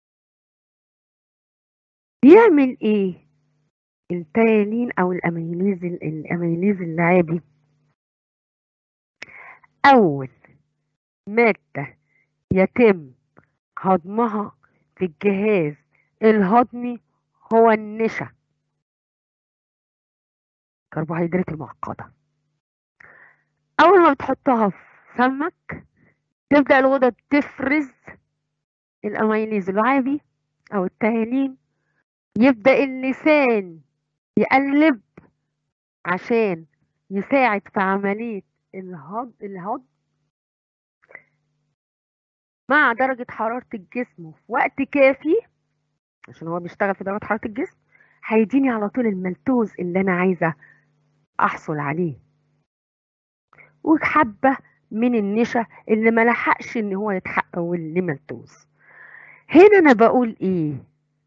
بيعمل إيه التانين أو الأميليز الأميليز اللعابي أول مادة يتم هضمها في الجهاز الهضمي هو النشا كربوهيدرات المعقدة أول ما بتحطها في فمك تبدأ الغدد تفرز الأميليز اللعابي أو التهالين يبدأ اللسان يقلب عشان يساعد في عملية الهضم الهضم مع درجة حرارة الجسم في وقت كافي عشان هو بيشتغل في درجة حرارة الجسم هيديني على طول الملتوز اللي أنا عايزة أحصل عليه وحبة من النشا اللي ما لحقش إن هو يتحول لملتوز هنا أنا بقول إيه؟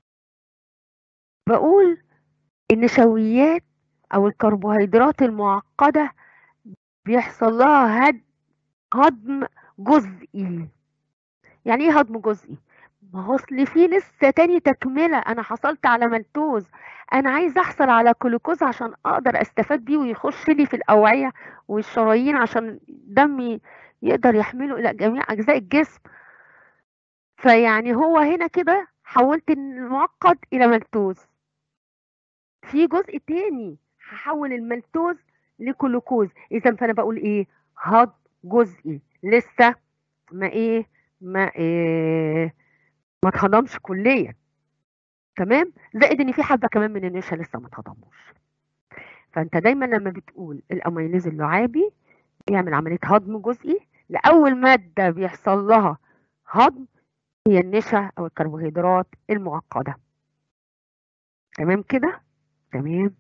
بقول النشويات أو الكربوهيدرات المعقدة بيحصل لها هد هضم جزئي يعني ايه هضم جزئي ما هو اصل في لسه تاني تكمله انا حصلت على ملتوز انا عايز احصل على جلوكوز عشان اقدر استفاد بيه ويخش لي في الاوعيه والشرايين عشان دمي يقدر يحمله الى جميع اجزاء الجسم فيعني هو هنا كده حولت المعقد الى ملتوز في جزء تاني هحول الملتوز لجلوكوز اذا فانا بقول ايه هضم جزئي لسه ما ايه ما إيه ما اتهضمش كليا تمام زائد ان في حبه كمان من النشا لسه ما اتهضموش فانت دايما لما بتقول الاميليز اللعابي بيعمل عمليه هضم جزئي لاول ماده بيحصل لها هضم هي النشا او الكربوهيدرات المعقده تمام كده تمام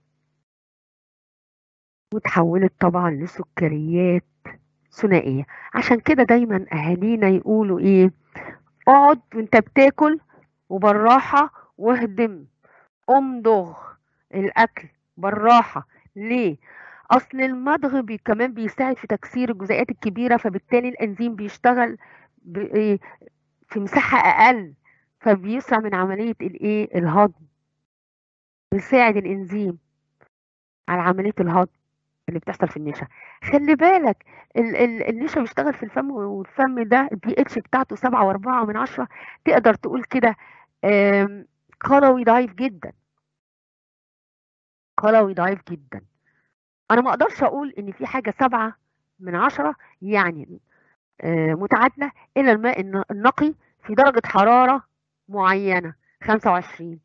وتحولت طبعا لسكريات ثنائيه عشان كده دايما اهالينا يقولوا ايه اقعد وانت بتاكل وبالراحه واهدم امضغ الاكل بالراحه ليه اصل المضغ بي كمان بيساعد في تكسير الجزيئات الكبيره فبالتالي الانزيم بيشتغل في مساحه اقل فبيسرع من عمليه الايه الهضم بيساعد الانزيم على عمليه الهضم اللي بتحصل في النشا خلي بالك ال ال النشا بيشتغل في الفم والفم ده البي اتش بتاعته سبعة واربعة من عشرة تقدر تقول كده قلوي ضعيف جدا قلوي ضعيف جدا انا ما اقدرش اقول ان في حاجه سبعة من عشرة يعني متعادله الى الماء النقي في درجه حراره معينه 25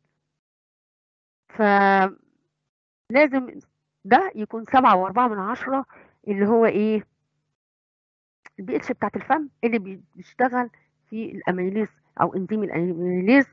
فلازم ده يكون سبعة واربعة من عشرة اللي هو ايه البي اتش بتاعت الفم اللي بيشتغل في الاميليز او انزيم الاميليز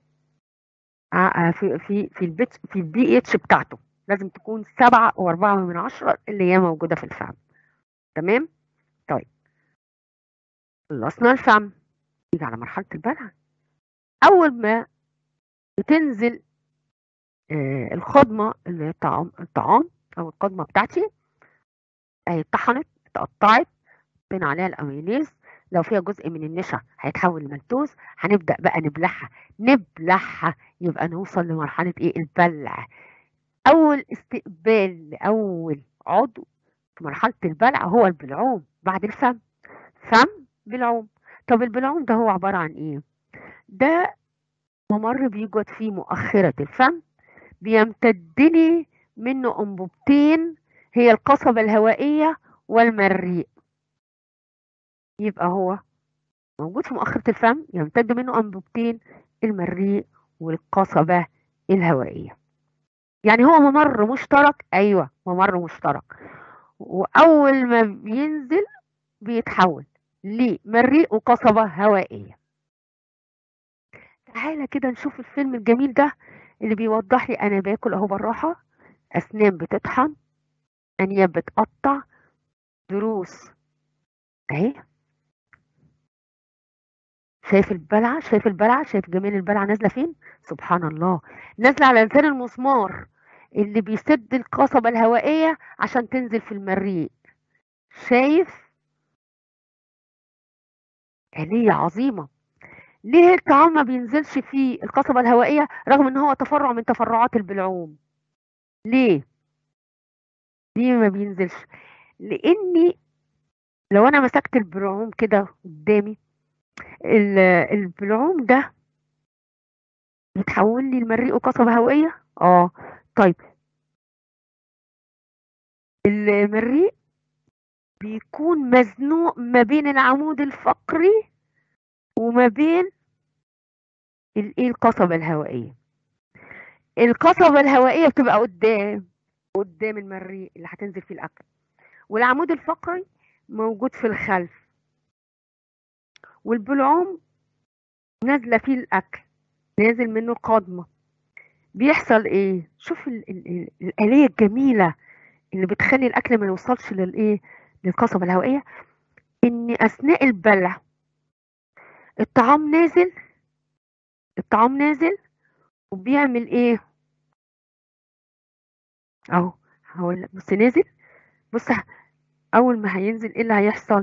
في في في البيت في البي اتش بتاعته لازم تكون سبعة واربعة من عشرة اللي هي موجودة في الفم تمام طيب خلصنا الفم نيجي على مرحلة البلع أول ما بتنزل آه الخضمة اللي هي الطعام الطعام أو القضمة بتاعتي أهي اتطحنت اتقطعت بين عليها الأميليز لو فيها جزء من النشا هيتحول لملتوز هنبدأ بقى نبلعها نبلعها يبقى نوصل لمرحلة ايه البلع أول استقبال لأول عضو في مرحلة البلع هو البلعوم بعد الفم فم بلعوم طب البلعوم ده هو عبارة عن ايه ده ممر بيوجد فيه مؤخرة الفم بيمتد لي منه أنبوبتين هي القصبة الهوائية والمريء يبقى هو موجود في مؤخرة الفم يمتد منه أنبوبتين المريء والقصبة الهوائية يعني هو ممر مشترك أيوة ممر مشترك وأول ما بينزل بيتحول لمريء وقصبة هوائية تعالى كده نشوف الفيلم الجميل ده اللي بيوضح لي أنا باكل أهو بالراحة أسنان بتطحن أنياب بتقطع دروس أهي شايف البلعة شايف البلعة شايف جمال البلعة نازلة فين سبحان الله نازلة على لسان المسمار اللي بيسد القصبة الهوائية عشان تنزل في المريء شايف آلية عظيمة ليه الطعام ما بينزلش في القصبة الهوائية رغم ان هو تفرع من تفرعات البلعوم ليه ليه ما بينزلش لاني لو انا مسكت البلعوم كده قدامي البلعوم ده بيتحول لي المريء قصبة هوائية اه طيب المريء بيكون مزنوق ما بين العمود الفقري وما بين الايه القصبة الهوائية القصبة الهوائية بتبقى قدام قدام المريء اللي هتنزل فيه الأكل والعمود الفقري موجود في الخلف والبلعوم نازلة فيه الأكل نازل منه قضمة بيحصل ايه شوف ال ال الآلية الجميلة اللي بتخلي الأكل ما يوصلش للإيه للقصبة الهوائية إن أثناء البلع الطعام نازل الطعام نازل وبيعمل ايه اهو هقول لك بص نازل بص اول ما هينزل ايه اللي هيحصل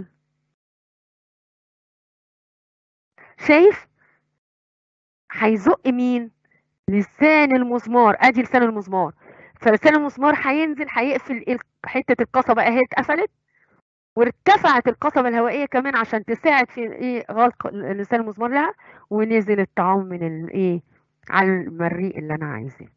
شايف هيزق مين لسان المسمار ادي لسان المسمار فلسان المسمار هينزل هيقفل حته القصبه اهي اتقفلت وارتفعت القصبة الهوائية كمان عشان تساعد في ايه غلق لسان المسمار لها ونزل الطعام من الايه على المريء اللي انا عايزاه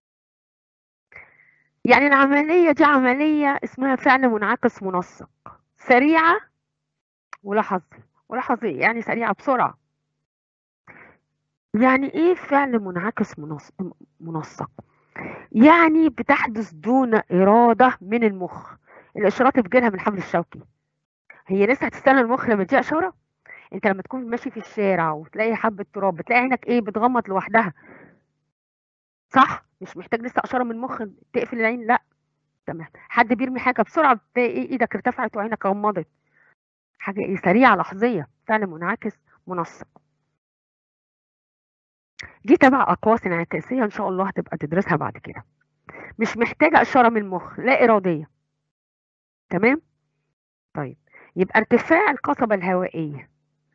يعني العملية دي عملية اسمها فعل منعكس منسق سريعة ولحظي ولحظي يعني سريعة بسرعة يعني ايه فعل منعكس منسق يعني بتحدث دون إرادة من المخ الإشارات بتجيلها من الحبل الشوكي هي لسه هتستنى المخ لما تجي إشارة انت لما تكون ماشي في الشارع وتلاقي حبة تراب بتلاقي عينك ايه بتغمض لوحدها صح مش محتاج لسه اشاره من المخ تقفل العين لا تمام حد بيرمي حاجه بسرعه بتلاقي ايه ايدك ارتفعت وعينك غمضت حاجه ايه سريعه لحظيه فعل منعكس منسق دي تبع اقواس انعكاسيه ان شاء الله هتبقى تدرسها بعد كده مش محتاجه اشاره من المخ لا اراديه تمام طيب يبقى ارتفاع القصبه الهوائيه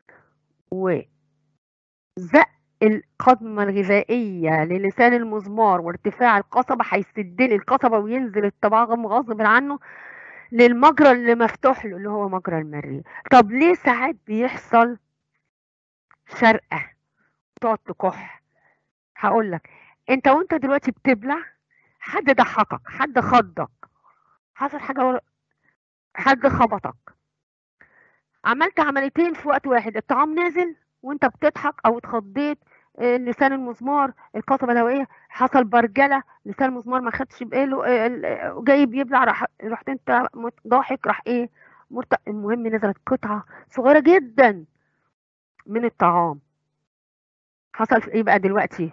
وزق القضمة الغذائية للسان المزمار وارتفاع القصبة هيسد لي القصبة وينزل الطباغم غصب عنه للمجرى اللي مفتوح له اللي هو مجرى المريء طب ليه ساعات بيحصل شرقة تقعد تكح هقول لك انت وانت دلوقتي بتبلع حد ضحكك حد خضك حصل حاجة ورا حد خبطك عملت عمليتين في وقت واحد الطعام نازل وانت بتضحك او اتخضيت لسان المزمار القصبه الهوائيه حصل برجله لسان المزمار ما خدش باله جاي بيبلع راح رحت انت ضاحك راح ايه مرت... المهم نزلت قطعه صغيره جدا من الطعام حصل في ايه بقى دلوقتي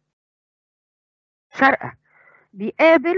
شرقه بيقابل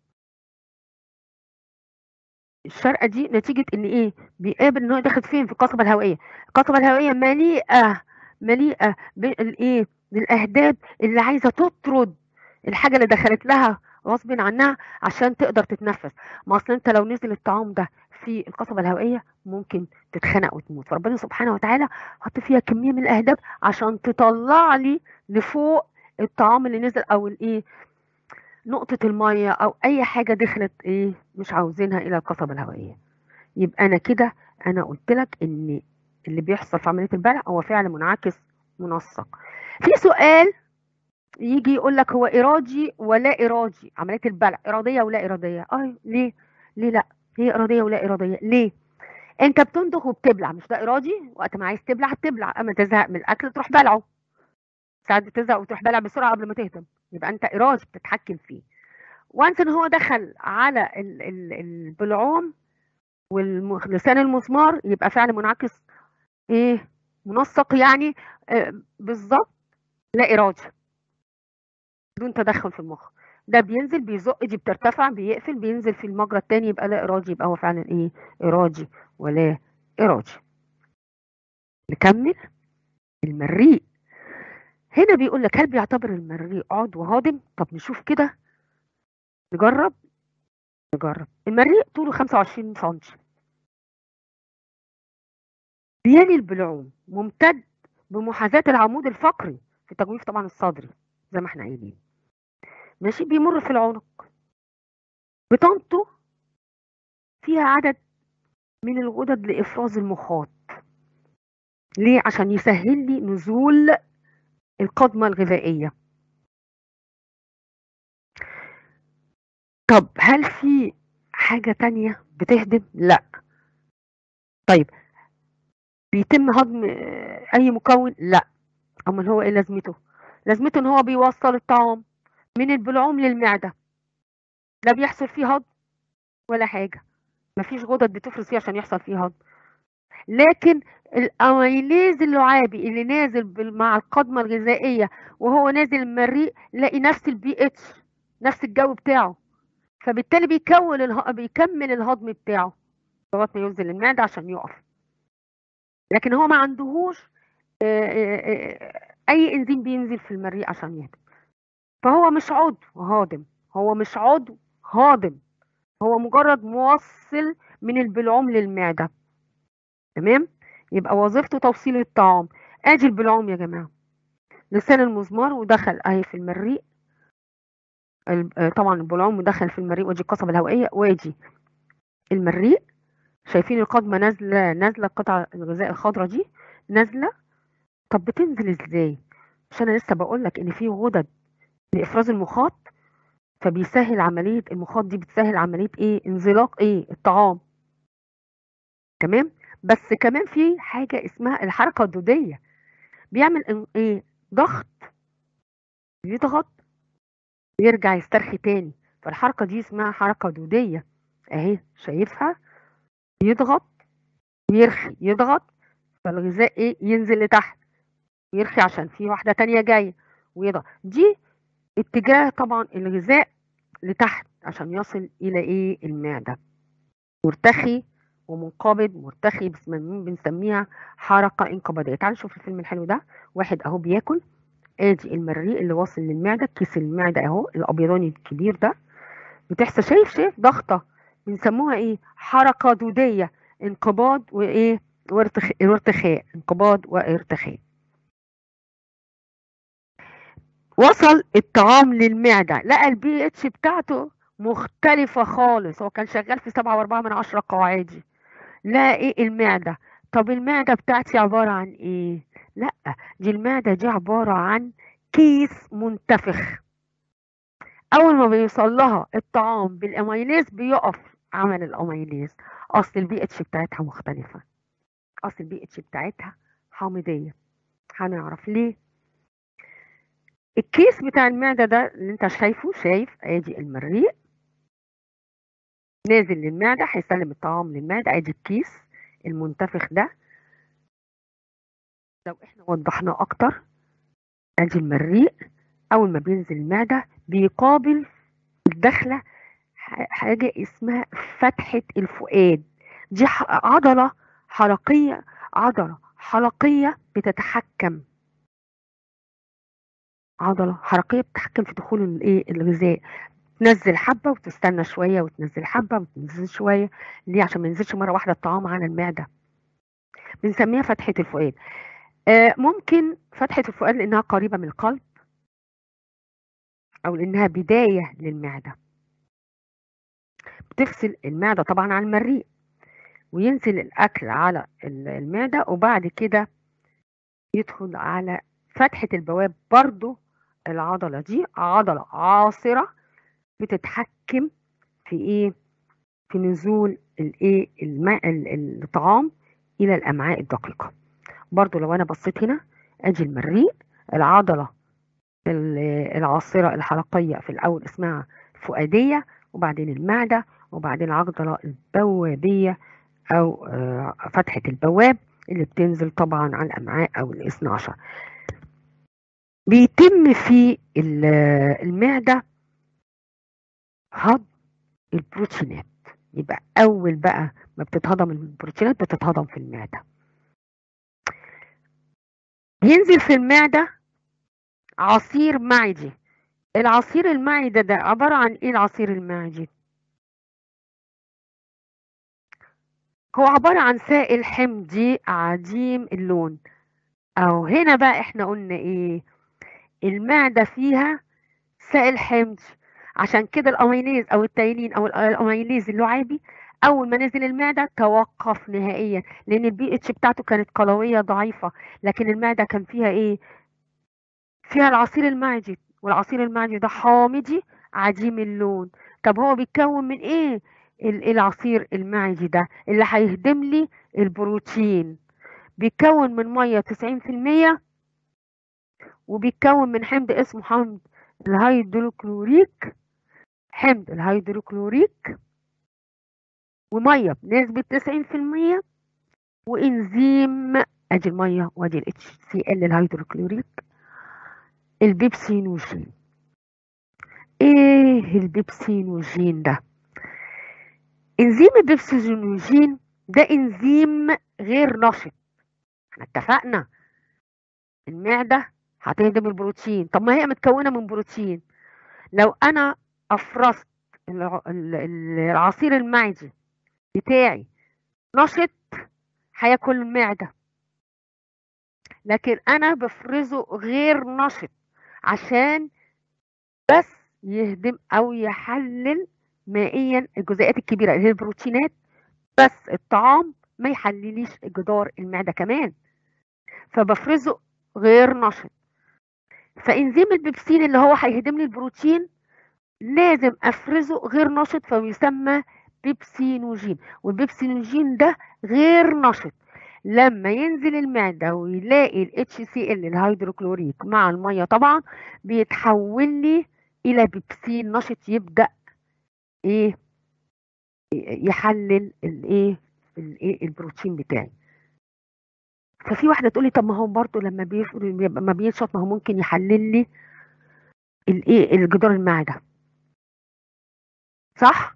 الشرقه دي نتيجه ان ايه بيقابل ان هو داخل فين في القصبه الهوائيه القصبه الهوائيه مليئه مليئه بالايه بالاهداب اللي عايزه تطرد الحاجه اللي دخلت لها غصب عنها عشان تقدر تتنفس ما اصل انت لو نزل الطعام ده في القصبه الهوائيه ممكن تتخنق وتموت فربنا سبحانه وتعالى حط فيها كميه من الاهداب عشان تطلع لي لفوق الطعام اللي نزل او الايه نقطة المية أو أي حاجة دخلت إيه مش عاوزينها إلى القصبة الهوائية يبقى أنا كده أنا قلت لك إن اللي بيحصل في عملية البلع هو فعل منعكس منسق في سؤال يجي يقول لك هو إرادي ولا إرادي عملية البلع إرادية ولا إرادية أي ليه ليه لا هي إرادية ولا إرادية ليه أنت بتندخ وبتبلع مش ده إرادي وقت ما عايز تبلع هتبلع أما تزهق من الأكل تروح بلعه ساعات بتزهق وتروح بلع بسرعة قبل ما تهضم يبقى انت ارادي بتتحكم فيه وانس ان هو دخل على ال ال البلعوم ولسان المسمار يبقى فعل منعكس ايه منسق يعني آه بالظبط لا ارادي بدون تدخل في المخ ده بينزل بيزق دي بترتفع بيقفل بينزل في المجرى الثاني يبقى لا ارادي يبقى هو فعلا ايه ارادي ولا ارادي نكمل المريء هنا بيقول لك هل بيعتبر المريء عضو هاضم طب نشوف كده نجرب نجرب المريء طوله 25 سم بيلي البلعوم ممتد بمحاذاة العمود الفقري في التجويف طبعا الصدري زي ما احنا قايلين ماشي بيمر في العنق بطنته فيها عدد من الغدد لإفراز المخاط ليه عشان يسهل لي نزول القضمة الغذائية طب هل في حاجة تانية بتهدم؟ لا طيب بيتم هضم أي مكون؟ لا أمال هو إيه لازمته؟ لازمته إن هو بيوصل الطعام من البلعوم للمعدة لا بيحصل فيه هضم ولا حاجة مفيش غدد بتفرز فيه عشان يحصل فيه هضم لكن الاميليز اللعابي اللي نازل مع القضمه الغذائيه وهو نازل المريء لاقي نفس البي اتش نفس الجو بتاعه فبالتالي بيكون اله... بيكمل الهضم بتاعه لغايه ما ينزل المعده عشان يقف لكن هو ما عندهوش اي انزيم بينزل في المريء عشان يهضم فهو مش عضو هاضم هو مش عضو هاضم هو مجرد موصل من البلعوم للمعده تمام يبقى وظيفته توصيل الطعام ادي البلعوم يا جماعه لسان المزمار ودخل اهي في المريء طبعا البلعوم ودخل في المريء ودي القصبه الهوائيه وادي المريء شايفين القضمه نازله نازله قطع الغذاء الخضراء دي نازله طب بتنزل ازاي عشان انا لسه بقول لك ان في غدد لافراز المخاط فبيسهل عمليه المخاط دي بتسهل عمليه ايه انزلاق ايه الطعام تمام بس كمان في حاجة اسمها الحركة الدودية بيعمل ايه ضغط يضغط ويرجع يسترخي تاني فالحركة دي اسمها حركة دودية اهي شايفها يضغط ويرخي يضغط فالغذاء ايه ينزل لتحت ويرخي عشان في واحدة تانية جاية ويضغط دي اتجاه طبعا الغذاء لتحت عشان يصل الى ايه المعدة مرتخي ومنقبض مرتخي بنسميها حركة انقباضية تعالوا نشوف الفيلم الحلو ده واحد اهو بياكل ادي المريء اللي واصل للمعدة كيس المعدة اهو الابيضاني الكبير ده بتحصل شايف شايف ضغطة بنسموها ايه حركة دودية انقباض وايه وارتخاء انقباض وارتخاء وصل الطعام للمعدة لقى البي اتش بتاعته مختلفة خالص هو كان شغال في سبعة واربعة من عشرة قواعدي لا ايه المعدة طب المعدة بتاعتي عبارة عن ايه لا دي المعدة دي عبارة عن كيس منتفخ اول ما بيوصل لها الطعام بالاميليز بيقف عمل الاميليز اصل البي اتش بتاعتها مختلفة اصل البي اتش بتاعتها حامضية هنعرف ليه الكيس بتاع المعدة ده اللي انت شايفه شايف ادي المريء نازل للمعدة هيسلم الطعام للمعدة ادي الكيس المنتفخ ده لو احنا وضحناه اكتر ادي المريء اول ما بينزل المعدة بيقابل الدخلة حاجة اسمها فتحة الفؤاد دي عضلة حلقية عضلة حلقية بتتحكم عضلة حركية بتتحكم في دخول الايه الغذاء تنزل حبة وتستنى شوية وتنزل حبة وتنزل شوية ليه عشان ما ينزلش مرة واحدة الطعام على المعدة بنسميها فتحة الفؤاد آه ممكن فتحة الفؤاد لأنها قريبة من القلب أو لأنها بداية للمعدة بتفصل المعدة طبعا عن المريء وينزل الأكل على المعدة وبعد كده يدخل على فتحة البواب برضو العضلة دي عضلة عاصرة بتتحكم في ايه في نزول الايه الماء الطعام الى الامعاء الدقيقة برضو لو انا بصيت هنا ادي المريء العضلة العاصرة الحلقية في الاول اسمها فؤادية وبعدين المعدة وبعدين العضلة البوابية او فتحة البواب اللي بتنزل طبعا على الامعاء او الاثنى عشر بيتم في المعدة هضم البروتينات يبقى أول بقى ما بتتهضم البروتينات بتتهضم في المعدة ينزل في المعدة عصير معدي العصير المعدة ده عبارة عن ايه العصير المعدي هو عبارة عن سائل حمضي عديم اللون او هنا بقى احنا قلنا ايه المعدة فيها سائل حمضي عشان كده الاميليز او التايلين او الاميليز اللعابي اول ما نزل المعده توقف نهائيا لان البي اتش بتاعته كانت قلويه ضعيفه لكن المعده كان فيها ايه فيها العصير المعدي والعصير المعدي ده حامضي عديم اللون طب هو بيتكون من ايه العصير المعدي ده اللي هيهدم لي البروتين بيتكون من ميه 90% وبيتكون من حمض اسمه حمض الهيدروكلوريك حمض الهيدروكلوريك وميه بنسبة 90% وانزيم ادي الميه وادي الاتش سي ال الهيدروكلوريك البيبسينوجين ايه البيبسينوجين ده انزيم البيبسينوجين ده انزيم غير نشط احنا اتفقنا المعده هتهدم البروتين طب ما هي متكونه من بروتين لو انا افرزت العصير المعدي بتاعي نشط هياكل المعده لكن انا بفرزه غير نشط عشان بس يهدم او يحلل مائيا الجزيئات الكبيره اللي هي البروتينات بس الطعام ما يحلليش جدار المعده كمان فبفرزه غير نشط فانزيم البيبسين اللي هو هيهدم لي البروتين لازم افرزه غير نشط فيسمى بيبسينوجين والبيبسينوجين ده غير نشط لما ينزل المعدة ويلاقي ال HCl الهيدروكلوريك مع المية طبعا بيتحول لي الى بيبسين نشط يبدا ايه يحلل الايه الايه البروتين بتاعي ففي واحده تقول لي طب ما هو برضه لما بيبقى ما بينشط ما هو ممكن يحلل لي الايه الجدار المعده صح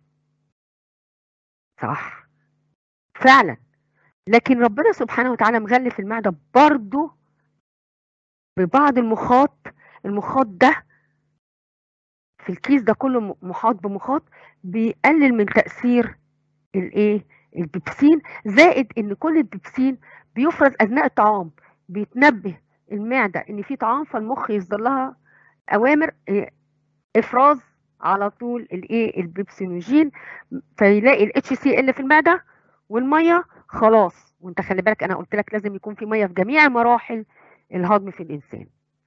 صح فعلا لكن ربنا سبحانه وتعالى مغلف المعده برضه ببعض المخاط المخاط ده في الكيس ده كله محاط بمخاط بيقلل من تأثير الايه البيبسين زائد ان كل البيبسين بيفرز اثناء الطعام بيتنبه المعده ان في طعام فالمخ يصدر لها اوامر افراز على طول الايه البيبسينوجين فيلاقي الاتش سي ال في المعده والميه خلاص وانت خلي بالك انا قلت لك لازم يكون في ميه في جميع مراحل الهضم في الانسان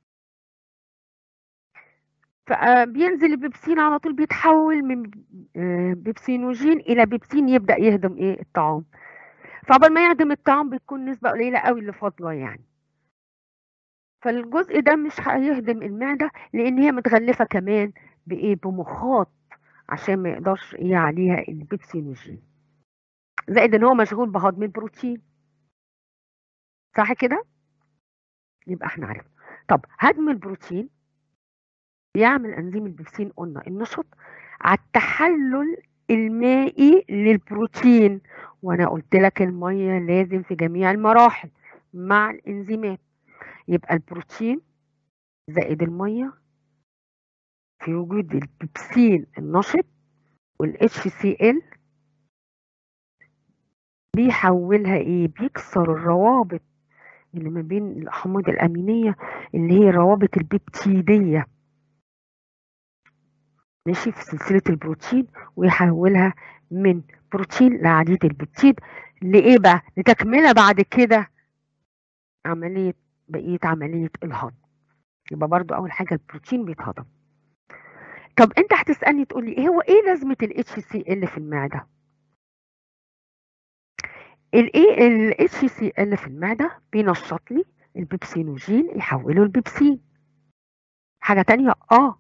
فبينزل البيبسين على طول بيتحول من بيبسينوجين الى بيبسين يبدا يهضم ايه الطعام فقبل ما يهضم الطعام بتكون نسبه قليله قوي اللي فاضله يعني فالجزء ده مش هيهضم المعده لان هي متغلفه كمان بايه بمخاط عشان ما يقدرش ايه عليها البيبسينوجين زائد ان هو مشغول بهضم البروتين صح كده يبقى احنا عرفنا طب هضم البروتين بيعمل انزيم البيبسين قلنا النشط على التحلل المائي للبروتين وانا قلت لك الميه لازم في جميع المراحل مع الانزيمات يبقى البروتين زائد الميه في وجود البيبسين النشط والاتش سي ال بيحولها ايه بيكسر الروابط اللي ما بين الاحماض الامينيه اللي هي الروابط البيبتيديه ماشي في سلسله البروتين ويحولها من بروتين لعديد البيبتيد لايه بقى لتكمله بعد كده عمليه بقيه عمليه الهضم يبقى برضو اول حاجه البروتين بيتهضم طب انت هتسالني تقول لي ايه هو ايه لازمه الاتش سي ال في المعده الايه الاتش سي ال في المعده بينشط لي البيبسينوجين يحوله البيبسين حاجه تانية اه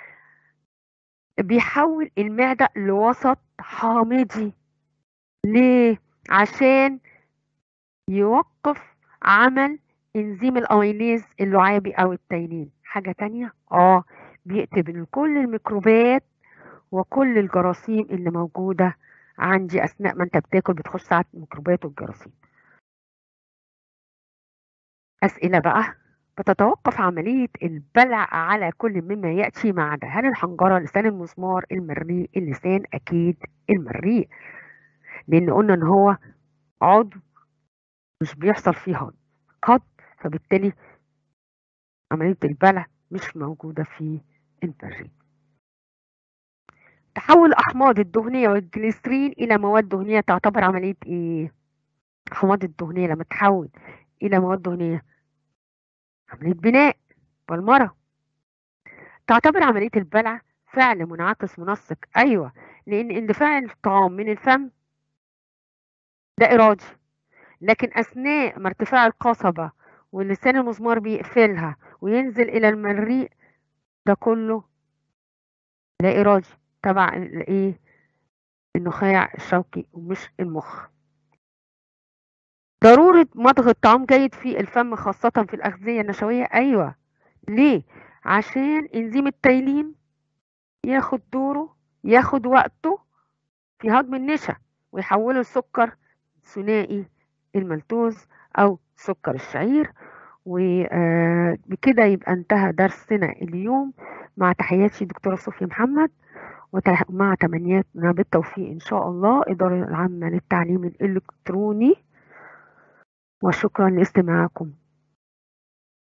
بيحول المعده لوسط حامضي ليه عشان يوقف عمل انزيم الاميليز اللعابي او التايلين حاجه تانية اه بيقتل كل الميكروبات وكل الجراثيم اللي موجوده عندي اثناء ما انت بتاكل بتخش ساعات الميكروبات والجراثيم اسئله بقى بتتوقف عملية البلع على كل مما يأتي ما عدا هل الحنجرة لسان المسمار المريء اللسان أكيد المريء لأن قلنا إن هو عضو مش بيحصل فيه هضم هضم فبالتالي عملية البلع مش موجودة في المريء تحول الأحماض الدهنية والجليسرين إلى مواد دهنية تعتبر عملية إيه؟ الأحماض الدهنية لما تحول إلى مواد دهنية عملية بناء بالمرة تعتبر عملية البلع فعل منعكس منسق أيوة لأن اندفاع الطعام من الفم ده إرادي لكن أثناء ما ارتفاع القصبة واللسان المسمار بيقفلها وينزل إلى المريء ده كله لا إرادي تبع الإيه النخاع الشوكي ومش المخ ضرورة مضغ الطعام جيد في الفم خاصة في الأغذية النشوية أيوة ليه؟ عشان إنزيم التايلين ياخد دوره ياخد وقته في هضم النشا ويحوله لسكر ثنائي الملتوز أو سكر الشعير وبكده يبقى انتهى درسنا اليوم مع تحياتي دكتورة صوفيا محمد ومع تمنياتنا بالتوفيق إن شاء الله إدارة العامة للتعليم الإلكتروني وشكرا لاستماعكم